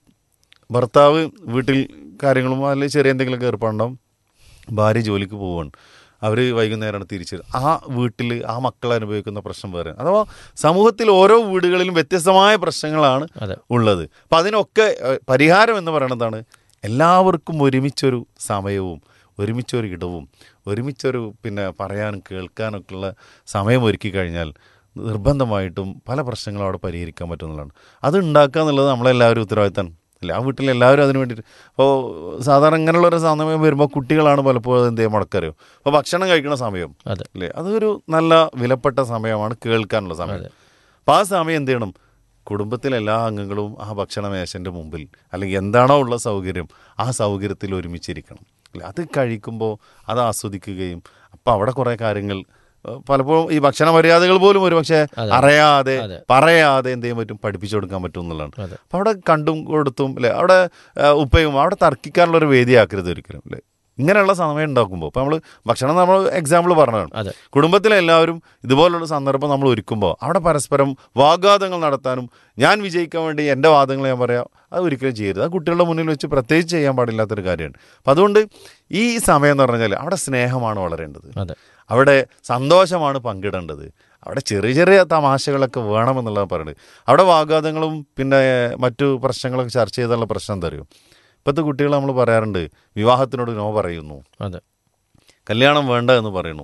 ഭർത്താവ് വീട്ടിൽ കാര്യങ്ങളും അല്ലെങ്കിൽ ചെറിയ എന്തെങ്കിലുമൊക്കെ ഏർപ്പാടുണ്ടാവും ഭാര്യ ജോലിക്ക് പോവുകയാണ് അവർ വൈകുന്നേരമാണ് തിരിച്ച് ആ വീട്ടിൽ ആ മക്കൾ അനുഭവിക്കുന്ന പ്രശ്നം വേറെ അഥവാ സമൂഹത്തിൽ ഓരോ വീടുകളിലും വ്യത്യസ്തമായ പ്രശ്നങ്ങളാണ് അതെ. ഉള്ളത് അപ്പം അതിനൊക്കെ ഏഹ്, പരിഹാരം എന്ന് പറയുന്നതാണ് എല്ലാവർക്കും ഒരുമിച്ചൊരു സമയവും ഒരുമിച്ചൊരു ഇടവും ഒരുമിച്ചൊരു പിന്നെ പറയാനും കേൾക്കാനൊക്കെ ഉള്ള സമയം ഒരുക്കി കഴിഞ്ഞാൽ നിർബന്ധമായിട്ടും പല പ്രശ്നങ്ങളും അവിടെ പരിഹരിക്കാൻ പറ്റുന്നതാണ് അത് ഉണ്ടാക്കുക എന്നുള്ളത് നമ്മളെല്ലാവരും ഉത്തരവാദിത്തമാണ് അല്ലേ ആ വീട്ടിൽ എല്ലാവരും അതിന് വേണ്ടിയിട്ട് അപ്പോൾ സാധാരണ ഇങ്ങനെയുള്ള ഒരു സമയം വരുമ്പോൾ കുട്ടികളാണ് പലപ്പോഴും എന്ത് ചെയ്യുക മുടക്കറിയോ അപ്പോൾ ഭക്ഷണം കഴിക്കുന്ന സമയം അതെ. അല്ലേ അതൊരു നല്ല വിലപ്പെട്ട സമയമാണ് കേൾക്കാനുള്ള സമയം അപ്പോൾ ആ സമയം എന്ത് ചെയ്യണം കുടുംബത്തിലെ എല്ലാ അംഗങ്ങളും ആ ഭക്ഷണ മേശൻ്റെ മുമ്പിൽ അല്ലെങ്കിൽ എന്താണോ ഉള്ള സൗകര്യം ആ സൗകര്യത്തിൽ ഒരുമിച്ചിരിക്കണം അല്ലേ അത് കഴിക്കുമ്പോൾ അത് ആസ്വദിക്കുകയും അപ്പോൾ അവിടെ കുറേ കാര്യങ്ങൾ ഏഹ്, പലപ്പോഴും ഈ ഭക്ഷണ മര്യാദകൾ പോലും ഒരു പക്ഷേ അതെ. അറിയാതെ അതെ. പറയാതെ എന്ത് ചെയ്യാൻ പറ്റും പഠിപ്പിച്ചു കൊടുക്കാൻ പറ്റും എന്നുള്ളതാണ് അതെ. അപ്പോൾ അവിടെ കണ്ടും കൊടുത്തും അല്ലേ അവിടെ ഏഹ്, ഉപ്പയും അവിടെ തർക്കിക്കാനുള്ള ഒരു വേദിയാക്കരുത് ഒരിക്കലും അല്ലേ ഇങ്ങനെയുള്ള സമയം ഉണ്ടാക്കുമ്പോൾ ഇപ്പോൾ നമ്മൾ ഭക്ഷണം നമ്മൾ എക്സാമ്പിൾ പറഞ്ഞതാണ് അതെ. കുടുംബത്തിലെ എല്ലാവരും ഇതുപോലുള്ള സന്ദർഭം നമ്മൾ ഒരുക്കുമ്പോൾ അവിടെ പരസ്പരം വാഗ്വാദങ്ങൾ നടത്താനും ഞാൻ വിജയിക്കാൻ വേണ്ടി എൻ്റെ വാദങ്ങൾ ഞാൻ പറയാം അത് ഒരിക്കലും ചെയ്യരുത് അത് കുട്ടികളുടെ മുന്നിൽ വെച്ച് പ്രത്യേകിച്ച് ചെയ്യാൻ പാടില്ലാത്തൊരു കാര്യമാണ് അപ്പം അതുകൊണ്ട് ഈ സമയം എന്ന് പറഞ്ഞാൽ അവിടെ സ്നേഹമാണ് വളരേണ്ടത് അതെ അവിടെ സന്തോഷമാണ് പങ്കിടേണ്ടത് അവിടെ ചെറിയ ചെറിയ തമാശകളൊക്കെ വേണമെന്നുള്ളത് പറയുന്നത് അവിടെ വാഗ്വാദങ്ങളും പിന്നെ മറ്റു പ്രശ്നങ്ങളൊക്കെ ചർച്ച ചെയ്തുള്ള പ്രശ്നം എന്താ അറിയോ ഇപ്പോഴത്തെ കുട്ടികൾ നമ്മൾ പറയാറുണ്ട് വിവാഹത്തിനോട് നോ പറയുന്നു അതെ കല്യാണം വേണ്ട എന്ന് പറയുന്നു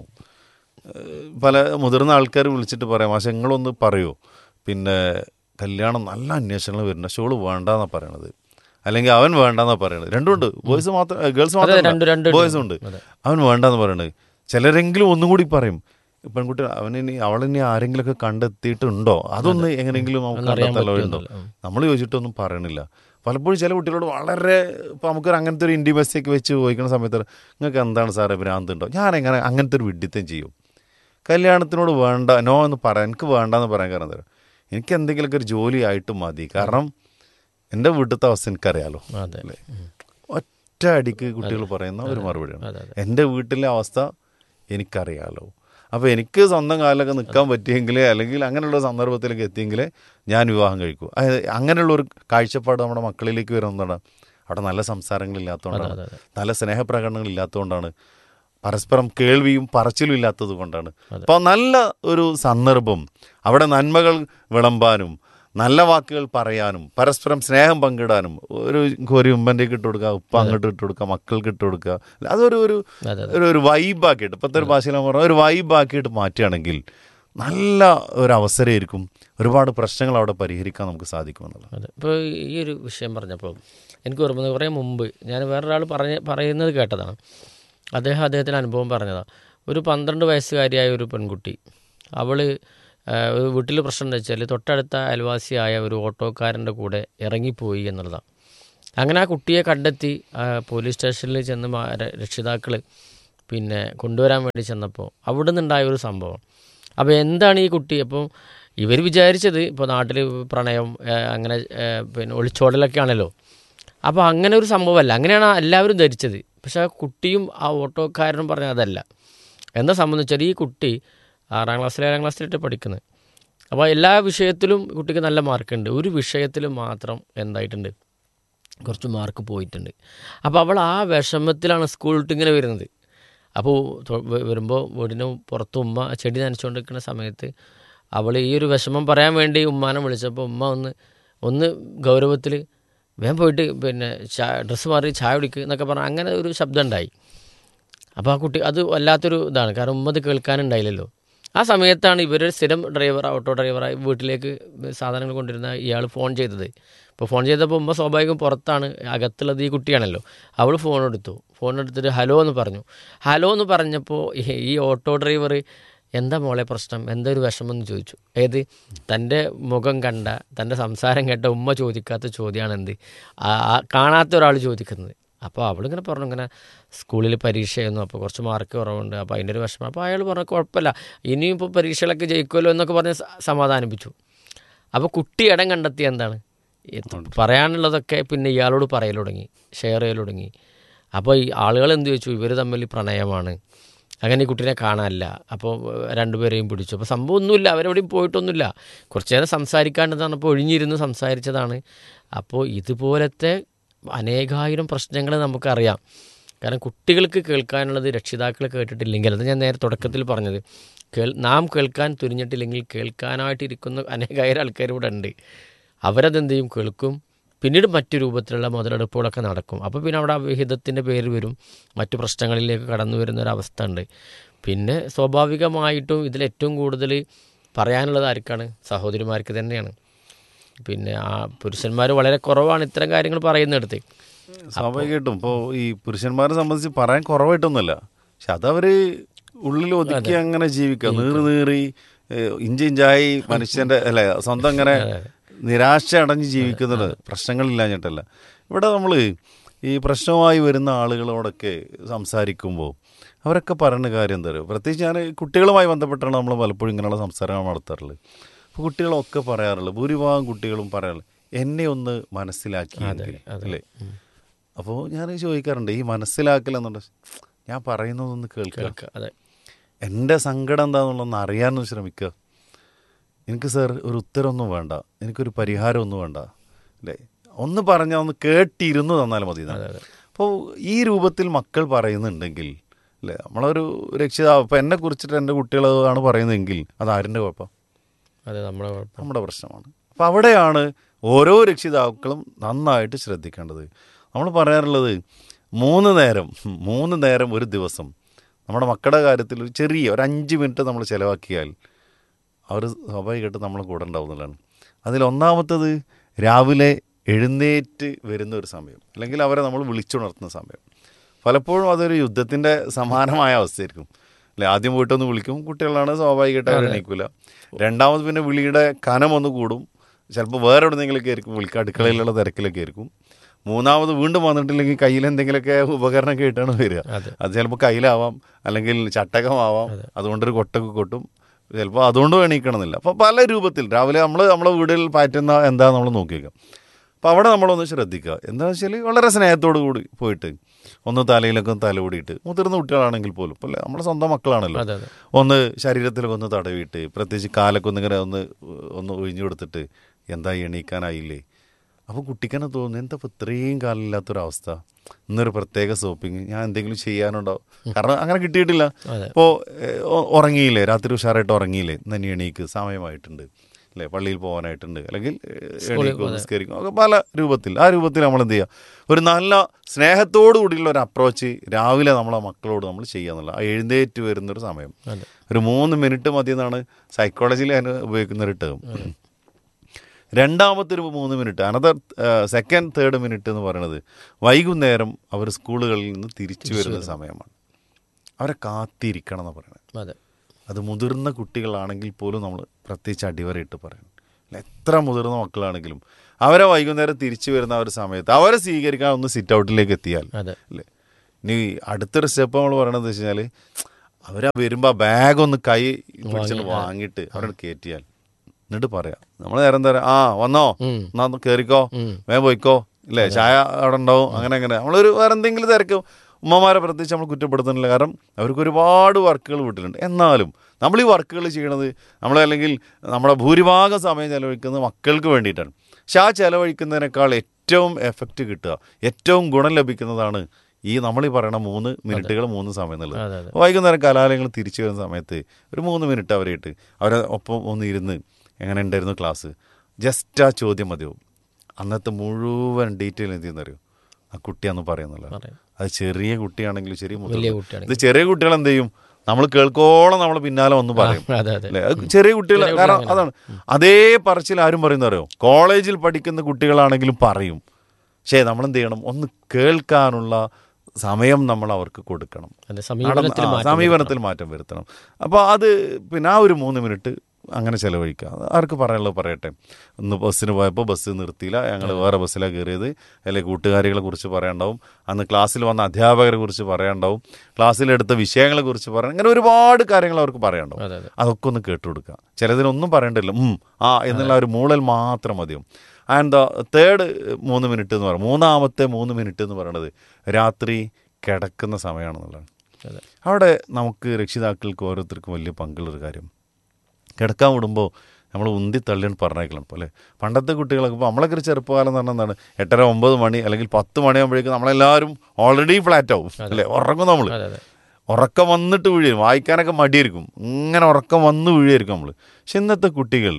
ഏഹ് പല മുതിർന്ന ആൾക്കാർ വിളിച്ചിട്ട് പറയാം പക്ഷെ നിങ്ങളൊന്ന് പറയൂ പിന്നെ കല്യാണം നല്ല അന്വേഷണങ്ങൾ വരുന്ന ഷോള് വേണ്ടെന്നാണ് പറയണത് അല്ലെങ്കിൽ അവൻ വേണ്ടെന്നാണ് പറയണത് രണ്ടുമുണ്ട് ബോയ്സ് മാത്രം ഗേൾസ് അതെ, രണ്ട് രണ്ട് മാത്രം ബോയ്സും ഉണ്ട് അതെ. അവൻ വേണ്ടെന്ന് പറയണത് ചിലരെങ്കിലും ഒന്നും കൂടി പറയും പെൺകുട്ടി അവനിനി അവളിനി ആരെങ്കിലുമൊക്കെ കണ്ടെത്തിയിട്ടുണ്ടോ അതൊന്ന് എങ്ങനെയെങ്കിലും നമുക്ക് ഒന്നറിയാൻ കണ്ടെത്തലോ ഉണ്ടോ പറ്റുമെന്നല്ല. ഉം. നമ്മൾ ചോദിച്ചിട്ടൊന്നും പറയണില്ല പലപ്പോഴും ചില കുട്ടികളോട് വളരെ ഇപ്പോൾ നമുക്കൊരു അങ്ങനത്തെ ഒരു ഇൻറ്റിമസി ഒക്കെ വെച്ച് ചോദിക്കുന്ന സമയത്ത് നിങ്ങൾക്ക് എന്താണ് സാറേ ഭ്രാന്തുണ്ടോ ഞാൻ എങ്ങനെ അങ്ങനത്തെ ഒരു വിഡിത്തം ചെയ്യും കല്യാണത്തിനോട് വേണ്ട നോ എന്ന് പറയാൻ എനിക്ക് വേണ്ടെന്ന് പറയാൻ കാരണം തരാം എനിക്ക് എന്തെങ്കിലുമൊക്കെ ഒരു ജോലി ആയിട്ട് മതി കാരണം എൻ്റെ വീട്ടിലത്തെ അവസ്ഥ എനിക്കറിയാലോ അതെ അല്ലേ ഒറ്റ അടിക്ക് കുട്ടികൾ പറയുന്ന ഒരു മറുപടിയാണ് അതെ, അതെ. എൻ്റെ വീട്ടിലെ അവസ്ഥ എനിക്കറിയാലോ അപ്പോൾ എനിക്ക് സ്വന്തം കാലിലൊക്കെ നിൽക്കാൻ പറ്റിയെങ്കിൽ അല്ലെങ്കിൽ അങ്ങനെയുള്ള സന്ദർഭത്തിലേക്ക് എത്തിയെങ്കിൽ ഞാൻ വിവാഹം കഴിക്കൂ അതായത് അങ്ങനെയുള്ള ഒരു കാഴ്ചപ്പാട് നമ്മുടെ മക്കളിലേക്ക് വരുന്നതാണ് അവിടെ നല്ല സംസാരങ്ങളില്ലാത്തതുകൊണ്ടാണ് അതെ, അതെ. നല്ല സ്നേഹപ്രകടനങ്ങൾ ഇല്ലാത്തതുകൊണ്ടാണ് പരസ്പരം കേൾവിയും പറച്ചിലും ഇല്ലാത്തത് കൊണ്ടാണ് അപ്പോൾ നല്ല ഒരു സന്ദർഭം അവിടെ നന്മകൾ വിളമ്പാനും നല്ല വാക്കുകൾ പറയാനും പരസ്പരം സ്നേഹം പങ്കിടാനും ഒരു ഒരു ഉമ്മൻ്റെക്ക് ഇട്ട് കൊടുക്കുക ഉപ്പ അങ്ങോട്ട് ഇട്ട് കൊടുക്കുക മക്കൾക്ക് ഇട്ട് കൊടുക്കുക അതൊരു ഒരു അതെ, അതെ. ഒരു ഒരു വൈബാക്കിയിട്ട് ഇപ്പോഴത്തെ ഒരു ഭാഷയിൽ നമ്മൾ പറഞ്ഞാൽ ഒരു വൈബാക്കിയിട്ട് മാറ്റുകയാണെങ്കിൽ നല്ല ഒരു അവസരമായിരിക്കും ഒരുപാട് പ്രശ്നങ്ങൾ അവിടെ പരിഹരിക്കാൻ നമുക്ക് സാധിക്കുമെന്നുള്ളത് അതെ ഇപ്പോൾ ഈ ഒരു വിഷയം പറഞ്ഞപ്പോൾ എനിക്ക് ഓർമ്മ കുറേ മുമ്പ് ഞാൻ വേറൊരാൾ പറഞ്ഞ് പറയുന്നത് കേട്ടതാണ് അദ്ദേഹം അദ്ദേഹത്തിൻ്റെ അനുഭവം പറഞ്ഞതാണ് ഒരു പന്ത്രണ്ട് വയസ്സുകാരിയായ ഒരു പെൺകുട്ടി അവൾ ഒരു വീട്ടിൽ പ്രശ്നം എന്താ വെച്ചാൽ തൊട്ടടുത്ത അയൽവാസിയായ ഒരു ഓട്ടോക്കാരൻ്റെ കൂടെ ഇറങ്ങിപ്പോയി എന്നുള്ളതാണ് അങ്ങനെ ആ കുട്ടിയെ കണ്ടെത്തി ആ, പോലീസ് സ്റ്റേഷനിൽ ചെന്ന് രക്ഷിതാക്കൾ പിന്നെ കൊണ്ടുവരാൻ വേണ്ടി ചെന്നപ്പോൾ അവിടെ നിന്നുണ്ടായ ഒരു സംഭവം അപ്പോൾ എന്താണ് ഈ കുട്ടി അപ്പോൾ ഇവർ വിചാരിച്ചത് ഇപ്പോൾ നാട്ടിൽ പ്രണയം ആ, അങ്ങനെ ആ, പിന്നെ ഒളിച്ചോടലൊക്കെ ആണല്ലോ അപ്പോൾ അങ്ങനെ ഒരു സംഭവമല്ല അങ്ങനെയാണ് എല്ലാവരും ധരിച്ചത് പക്ഷേ ആ കുട്ടിയും ആ ഓട്ടോക്കാരനും പറഞ്ഞ അതല്ല എന്താ സംബന്ധിച്ചാൽ ഈ കുട്ടി ആറാം ക്ലാസ്സിൽ ഏഴാം ക്ലാസ്സിലിട്ട് പഠിക്കുന്നത് അപ്പോൾ എല്ലാ വിഷയത്തിലും കുട്ടിക്ക് നല്ല മാർക്കുണ്ട് ഒരു വിഷയത്തിൽ മാത്രം എന്തായിട്ടുണ്ട് കുറച്ച് മാർക്ക് പോയിട്ടുണ്ട് അപ്പോൾ അവൾ ആ വിഷമത്തിലാണ് സ്കൂൾ വിട്ട് ഇങ്ങനെ വരുന്നത് അപ്പോൾ വരുമ്പോൾ വീടിന് പുറത്ത് ഉമ്മ ചെടി നനച്ചുകൊണ്ടിരിക്കുന്ന സമയത്ത് അവൾ ഈ ഒരു വിഷമം പറയാൻ വേണ്ടി ഉമ്മാനെ വിളിച്ചപ്പോൾ ഉമ്മ ഒന്ന് ഒന്ന് ഗൗരവത്തിൽ വേഗം പോയിട്ട് പിന്നെ ചാ ഡ്രസ്സ് മാറി ചായ കുടിക്കുക എന്നൊക്കെ പറഞ്ഞാൽ അങ്ങനെ ഒരു ശബ്ദം ഉണ്ടായി അപ്പോൾ ആ കുട്ടി അത് വല്ലാത്തൊരു ഇതാണ് കാരണം ഉമ്മ അത് കേൾക്കാനുണ്ടായില്ലല്ലോ ആ സമയത്താണ് ഇവരൊരു സ്ഥിരം ഡ്രൈവർ ഓട്ടോ ഡ്രൈവറായി വീട്ടിലേക്ക് സാധനങ്ങൾ കൊണ്ടിരുന്ന ഇയാൾ ഫോൺ ചെയ്തത് ഇപ്പോൾ ഫോൺ ചെയ്തപ്പോൾ ഉമ്മ സ്വാഭാവികം പുറത്താണ് അകത്തുള്ളത് ഈ കുട്ടിയാണല്ലോ അവൾ ഫോൺ എടുത്തു ഫോൺ എടുത്തിട്ട് ഹലോ എന്ന് പറഞ്ഞു ഹലോ എന്ന് പറഞ്ഞപ്പോൾ ഈ- ഈ ഓട്ടോ ഡ്രൈവർ എന്താ മോളെ പ്രശ്നം എന്താ ഒരു വിഷമം എന്ന് ചോദിച്ചു ഏത് തൻ്റെ മുഖം കണ്ട തൻ്റെ സംസാരം കേട്ട ഉമ്മ ചോദിക്കാത്ത ചോദ്യമാണ് എന്ത് ആ- ആ കാണാത്ത ഒരാൾ ചോദിക്കുന്നത് അപ്പോൾ അവളിങ്ങനെ പറഞ്ഞു ഇങ്ങനെ സ്കൂളിൽ പരീക്ഷയായിരുന്നു അപ്പോൾ കുറച്ച് മാർക്ക് കുറവുണ്ട് അപ്പോൾ അതിൻ്റെ ഒരു വിഷമം അപ്പോൾ അയാൾ പറഞ്ഞു കുഴപ്പമില്ല ഇനിയും ഇപ്പോൾ പരീക്ഷകളൊക്കെ ജയിക്കുമല്ലോ എന്നൊക്കെ പറഞ്ഞ് സ- സമാധാനിപ്പിച്ചു അപ്പോൾ കുട്ടി ഇടം കണ്ടെത്തിയ എന്താണ് ഇത് പറയാനുള്ളതൊക്കെ പിന്നെ ഇയാളോട് പറയൽ തുടങ്ങി ഷെയർ ചെയ്യൽ തുടങ്ങി അപ്പോൾ ഈ ആളുകൾ എന്ത് ചോദിച്ചു ഇവർ തമ്മിൽ പ്രണയമാണ് അങ്ങനെ ഈ കുട്ടീനെ കാണാനില്ല അപ്പോൾ ഏഹ്, രണ്ടുപേരെയും പിടിച്ചു അപ്പോൾ സംഭവം ഒന്നുമില്ല അവരെവിടെയും പോയിട്ടൊന്നുമില്ല കുറച്ച് നേരം സംസാരിക്കാണ്ടതാണ് അപ്പോൾ ഒഴിഞ്ഞിരുന്ന് സംസാരിച്ചതാണ് അപ്പോൾ ഇതുപോലത്തെ അനേകായിരം പ്രശ്നങ്ങൾ നമുക്കറിയാം കാരണം കുട്ടികൾക്ക് കേൾക്കാനുള്ളത് രക്ഷിതാക്കൾ കേട്ടിട്ടില്ലെങ്കിൽ അത് ഞാൻ നേരെ തുടക്കത്തിൽ പറഞ്ഞത് കേൾ നാം കേൾക്കാൻ തുനിഞ്ഞിട്ടില്ലെങ്കിൽ കേൾക്കാനായിട്ടിരിക്കുന്ന അനേകായിരം ആൾക്കാർ ഇവിടെ ഉണ്ട് അവരതെന്ത് ചെയ്യും കേൾക്കും പിന്നീട് മറ്റു രൂപത്തിലുള്ള മുതലെടുപ്പുകളൊക്കെ നടക്കും അപ്പോൾ പിന്നെ അവിടെ വിഹിതത്തിൻ്റെ പേര് വരും മറ്റു പ്രശ്നങ്ങളിലേക്ക് കടന്നു വരുന്ന ഒരു അവസ്ഥ ഉണ്ട് പിന്നെ സ്വാഭാവികമായിട്ടും ഇതിൽ ഏറ്റവും കൂടുതൽ പറയാനുള്ളത് ആർക്കാണ് സഹോദരിമാർക്ക് തന്നെയാണ് പിന്നെ ആ പുരുഷന്മാർ വളരെ കുറവാണ് ഇത്തരം കാര്യങ്ങൾ പറയുന്നിടത്ത് സ്വാഭാവികമായിട്ടും ഇപ്പോൾ ഈ പുരുഷന്മാരെ സംബന്ധിച്ച് പറയാൻ കുറവായിട്ടൊന്നുമല്ല പക്ഷെ അതവര് ഉള്ളിൽ ഒതുക്കി അങ്ങനെ ജീവിക്കുക നീറി നീറി ഏഹ്, ഇഞ്ചി ഇഞ്ചായി മനുഷ്യന്റെ അല്ലെ സ്വന്തം അങ്ങനെ നിരാശ അടഞ്ഞ് ജീവിക്കുന്നത് പ്രശ്നങ്ങളില്ലാഞ്ഞിട്ടല്ല ഇവിടെ നമ്മൾ ഈ പ്രശ്നവുമായി വരുന്ന ആളുകളോടൊക്കെ സംസാരിക്കുമ്പോൾ അവരൊക്കെ പറയുന്ന കാര്യം എന്താ പറയുക പ്രത്യേകിച്ച് ഞാൻ കുട്ടികളുമായി ബന്ധപ്പെട്ടാണ് നമ്മൾ പലപ്പോഴും ഇങ്ങനെയുള്ള സംസാരങ്ങൾ നടത്താറുള്ളത് അപ്പോൾ കുട്ടികളൊക്കെ പറയാറുള്ളത് ഭൂരിഭാഗം കുട്ടികളും പറയാറുള്ളത് എന്നെ ഒന്ന് മനസ്സിലാക്കിയെങ്കിൽ അല്ലേ അപ്പോൾ ഞാൻ ചോദിക്കാറുണ്ട് ഈ മനസ്സിലാക്കൽ എന്നുണ്ട് ഞാൻ പറയുന്നതൊന്ന് കേൾക്കുക കേൾക്കുക അതെ എൻ്റെ സങ്കടം എന്താണെന്നുള്ളതൊന്ന് അറിയാനൊന്ന് ശ്രമിക്കുക എനിക്ക് സാർ ഒരു ഉത്തരമൊന്നും വേണ്ട എനിക്കൊരു പരിഹാരമൊന്നും വേണ്ട അല്ലേ ഒന്ന് പറഞ്ഞാൽ ഒന്ന് കേട്ടിരുന്നു തന്നാൽ മതി എന്നാണ്. അപ്പോൾ ഈ രൂപത്തിൽ മക്കൾ പറയുന്നുണ്ടെങ്കിൽ അല്ലേ നമ്മളൊരു രക്ഷിതാവ് ഇപ്പം എന്നെ കുറിച്ചിട്ട് എൻ്റെ കുട്ടികളാണ് പറയുന്നതെങ്കിൽ അത് ആരിൻ്റെ കുഴപ്പം അതെ നമ്മളെ കുഴപ്പം നമ്മുടെ പ്രശ്നമാണ് അപ്പോൾ അവിടെയാണ് ഓരോ രക്ഷിതാക്കളും നന്നായിട്ട് ശ്രദ്ധിക്കേണ്ടത് നമ്മൾ പറയാറുള്ളത് മൂന്ന് നേരം മൂന്ന് നേരം ഒരു ദിവസം നമ്മുടെ മക്കളുടെ കാര്യത്തിൽ ഒരു ചെറിയ ഒരു അഞ്ച് മിനിറ്റ് നമ്മൾ ചിലവാക്കിയാൽ അവർ സ്വാഭാവികമായിട്ട് നമ്മളെ കൂടെ ഉണ്ടാവുന്നതാണ് അതിൽ ഒന്നാമത്തത് രാവിലെ എഴുന്നേറ്റ് വരുന്ന ഒരു സമയം അല്ലെങ്കിൽ അവരെ നമ്മൾ വിളിച്ചുണർത്തുന്ന സമയം പലപ്പോഴും അതൊരു യുദ്ധത്തിൻ്റെ സമാനമായ അവസ്ഥയായിരിക്കും അല്ലെ ആദ്യം പോയിട്ടൊന്ന് വിളിക്കും കുട്ടികളാണ് സ്വാഭാവികമായിട്ട് അവർ എണീക്കില്ല രണ്ടാമത് പിന്നെ വിളിയുടെ കനം ഒന്ന് കൂടും ചിലപ്പോൾ വേറെ എവിടെന്നെങ്കിലൊക്കെ ആയിരിക്കും വിളിക്കുക അടുക്കളയിലുള്ള തിരക്കിലൊക്കെ ആയിരിക്കും മൂന്നാമത് വീണ്ടും വന്നിട്ടില്ലെങ്കിൽ കയ്യിൽ എന്തെങ്കിലുമൊക്കെ ഉപകരണമൊക്കെ ആയിട്ടാണ് വരിക അതെ. അത് ചിലപ്പോൾ കയ്യിലാവാം അല്ലെങ്കിൽ ചട്ടകമാവാം അതുകൊണ്ടൊരു കൊട്ടൊക്കെ കൊട്ടും ചിലപ്പോൾ അതുകൊണ്ട് എണീക്കണമെന്നില്ല അപ്പോൾ പല രൂപത്തിൽ രാവിലെ നമ്മൾ നമ്മളെ വീടുകളിൽ പാറ്റുന്ന എന്താ നമ്മൾ നോക്കിയേക്കാം അപ്പോൾ അവിടെ നമ്മളൊന്ന് ശ്രദ്ധിക്കുക എന്താണെന്ന് വെച്ചാൽ വളരെ സ്നേഹത്തോടു കൂടി പോയിട്ട് ഒന്ന് തലയിലൊക്കെ ഒന്ന് തലോടിയിട്ട് മുതിർന്ന കുട്ടികളാണെങ്കിൽ പോലും അല്ലേ നമ്മുടെ സ്വന്തം മക്കളാണല്ലോ അതെ അതെ ഒന്ന് ശരീരത്തിലൊക്കെ ഒന്ന് തടവിയിട്ട് പ്രത്യേകിച്ച് കാലൊക്കെ ഒന്നിങ്ങനെ ഒന്ന് ഒന്ന് ഒഴിഞ്ഞു കൊടുത്തിട്ട് എന്താ എണീക്കാനായില്ലേ അപ്പോൾ കുട്ടിക്കന്നെ തോന്നുന്നു എന്താ ഇപ്പോൾ ഇത്രയും കാലമില്ലാത്തൊരവസ്ഥ ഇന്നൊരു പ്രത്യേക സോപ്പിങ് ഞാൻ എന്തെങ്കിലും ചെയ്യാനുണ്ടോ കാരണം അങ്ങനെ കിട്ടിയിട്ടില്ല അതെ. ഇപ്പോൾ ഉറങ്ങിയില്ലേ രാത്രി ഉഷാറായിട്ട് ഉറങ്ങിയില്ലേ ഇന്ന് ഇനി എണീക്ക് സമയമായിട്ടുണ്ട് അല്ലേ പള്ളിയിൽ പോകാനായിട്ടുണ്ട് അല്ലെങ്കിൽ ഏഹ്, എണീക്കും നിസ്കരിക്കും ഒക്കെ പല രൂപത്തിൽ ആ രൂപത്തിൽ നമ്മൾ എന്ത് ചെയ്യുക ഒരു നല്ല സ്നേഹത്തോടു കൂടിയുള്ള ഒരു അപ്രോച്ച് രാവിലെ നമ്മളെ മക്കളോട് നമ്മൾ ചെയ്യാന്നുള്ള ആ എഴുന്നേറ്റ് വരുന്നൊരു സമയം അതെ. ഒരു മൂന്ന് മിനിറ്റ് മതി എന്നാണ് സൈക്കോളജിയിൽ അതിന് ഉപയോഗിക്കുന്ന ഒരു ടേം രണ്ടാമത്തെ ഒരു മൂന്ന് minute another second third minute എന്ന് പറയുന്നത് വൈകുന്നേരം അവർ സ്കൂളുകളിൽ നിന്ന് തിരിച്ചു വരുന്ന സമയമാണ് അവരെ കാത്തിരിക്കണം എന്ന് പറയുന്നത് അതെ അത് മുതിർന്ന കുട്ടികളാണെങ്കിൽ പോലും നമ്മൾ പ്രത്യേകിച്ച് അടിവരയിട്ട് പറയണം അല്ല, എത്ര മുതിർന്ന മക്കളാണെങ്കിലും അവരെ വൈകുന്നേരം തിരിച്ചു വരുന്ന ആ ഒരു സമയത്ത് അവരെ സ്വീകരിക്കാൻ ഒന്ന് സിറ്റ് ഔട്ടിലേക്ക് എത്തിയാൽ അതെ അല്ലേ ഇനി അടുത്തൊരു സ്റ്റെപ്പ് നമ്മൾ പറയണത് വെച്ച് കഴിഞ്ഞാൽ അവരാ വരുമ്പോൾ ആ ബാഗ് ഒന്ന് കൈ പിടിച്ചിട്ട് വാങ്ങിയിട്ട് അവരോട് കയറ്റിയാൽ എന്നിട്ട് പറയാം നമ്മൾ നേരം എന്താ പറയാ ആ വന്നോ ഉം. എന്നാ ഒന്ന് കയറിക്കോ ഉം. വേഗം പോയിക്കോ ഇല്ലേ ചായ അവിടെ ഉണ്ടാവും അങ്ങനെ അങ്ങനെ നമ്മളൊരു വേറെ എന്തെങ്കിലും തിരക്കും ഉമ്മമാരെ പ്രത്യേകിച്ച് നമ്മൾ കുറ്റപ്പെടുത്തുന്നില്ല കാരണം അവർക്ക് ഒരുപാട് വർക്കുകൾ വീട്ടിലുണ്ട് എന്നാലും നമ്മൾ ഈ വർക്കുകൾ ചെയ്യണത് നമ്മൾ അല്ലെങ്കിൽ നമ്മുടെ ഭൂരിഭാഗം സമയം ചെലവഴിക്കുന്നത് മക്കൾക്ക് വേണ്ടിയിട്ടാണ് പക്ഷെ ആ ചെലവഴിക്കുന്നതിനേക്കാൾ ഏറ്റവും എഫക്റ്റ് കിട്ടുക ഏറ്റവും ഗുണം ലഭിക്കുന്നതാണ് ഈ നമ്മൾ ഈ പറയുന്ന മൂന്ന് മിനിറ്റുകൾ മൂന്ന് സമയം എന്നുള്ളത് അതെ അതെ വൈകുന്നേരം കലാലയങ്ങൾ തിരിച്ചു വരുന്ന സമയത്ത് ഒരു മൂന്ന് മിനിറ്റ് അവരെ ഇട്ട് അവരെ ഒപ്പം ഒന്ന് ഇരുന്ന് എങ്ങനെ ഉണ്ടായിരുന്നു ക്ലാസ് ജസ്റ്റ് ആ ചോദ്യം മതിയാവും അന്നത്തെ മുഴുവൻ ഡീറ്റെയിൽ എന്ത് ചെയ്യുന്നറിയോ ആ കുട്ടി അന്ന് പറയുന്നില്ല പറയാം. അത് ചെറിയ കുട്ടിയാണെങ്കിലും ശരി വലിയ മുതിർന്ന- കുട്ടിയാണെങ്കിൽ ഇത് ചെറിയ കുട്ടികൾ എന്ത് ചെയ്യും നമ്മൾ കേൾക്കോളം നമ്മൾ പിന്നാലെ വന്ന് പറയും അതെ അതെ അല്ലേ അത് ചെറിയ കുട്ടികൾ ചെറിയ കാരണം കുട്ടികൾ അതാണ് അതേ പറച്ചിൽ ആരും പറയുന്ന അറിയോ കോളേജിൽ പഠിക്കുന്ന കുട്ടികളാണെങ്കിലും പറയും പക്ഷേ നമ്മൾ എന്ത് ചെയ്യണം ഒന്ന് കേൾക്കാനുള്ള സമയം നമ്മൾ അവർക്ക് കൊടുക്കണം അതെ സമീപനത്തിൽ നടന്ന് ആ, മാറ്റം സമീപനത്തിൽ മാറ്റം വരുത്തണം അപ്പോൾ അത് പിന്നെ ആ ഒരു മൂന്ന് മിനിറ്റ് അങ്ങനെ ചിലവഴിക്കുക അത് ആർക്ക് പറയാനുള്ളത് പറയട്ടെ ഒന്ന് ബസ്സിന് പോയപ്പോൾ ബസ് നിർത്തിയില്ല ഞങ്ങൾ വേറെ ബസ്സിലാണ് കയറിയത് അല്ലെങ്കിൽ കൂട്ടുകാരികളെ കുറിച്ച് പറയാണ്ടാവും അന്ന് ക്ലാസ്സിൽ വന്ന അധ്യാപകരെ കുറിച്ച് പറയാണ്ടാവും ക്ലാസ്സിലെടുത്ത വിഷയങ്ങളെ കുറിച്ച് പറയാൻ അങ്ങനെ ഒരുപാട് കാര്യങ്ങൾ അവർക്ക് പറയാണ്ടാവും അതെ അതെ അതൊക്കെ ഒന്ന് കേട്ടു കൊടുക്കുക ചിലതിനൊന്നും പറയണ്ടല്ലോ ഉം ആ എന്നുള്ള ഒരു മൂളൽ മാത്രം മതിയും ആൻഡ് ദ തേർഡ് മൂന്ന് മിനിറ്റ് എന്ന് പറയുന്നത് മൂന്നാമത്തെ മൂന്ന് മിനിറ്റ് എന്ന് പറയുന്നത് രാത്രി കിടക്കുന്ന സമയമാണെന്നുള്ളതാണ് അതെ. അവിടെ നമുക്ക് രക്ഷിതാക്കൾക്ക് ഓരോരുത്തർക്കും വലിയ പങ്കുള്ളൊരു കാര്യം കിടക്കാൻ വിടുമ്പോൾ നമ്മൾ ഉന്തി തള്ളിയാണ് പറഞ്ഞേക്കണം പോലെ പണ്ടത്തെ കുട്ടികളൊക്കെ ഇപ്പോൾ നമ്മളൊക്കെ ഒരു ചെറുപ്പകാലം എന്ന് പറഞ്ഞാൽ എന്താണ് എട്ടര ഒമ്പത് മണി അല്ലെങ്കിൽ പത്ത് മണിയാകുമ്പോഴേക്കും നമ്മളെല്ലാവരും ഓൾറെഡി ഫ്ലാറ്റ് ആവും അല്ലേ ഉറങ്ങും നമ്മൾ അതെ അതെ ഉറക്കം വന്നിട്ട് വീഴും വായിക്കാനൊക്കെ മടിയായിരിക്കും ഇങ്ങനെ ഉറക്കം വന്ന് വീഴുമായിരിക്കും നമ്മൾ പക്ഷെ ഇന്നത്തെ കുട്ടികൾ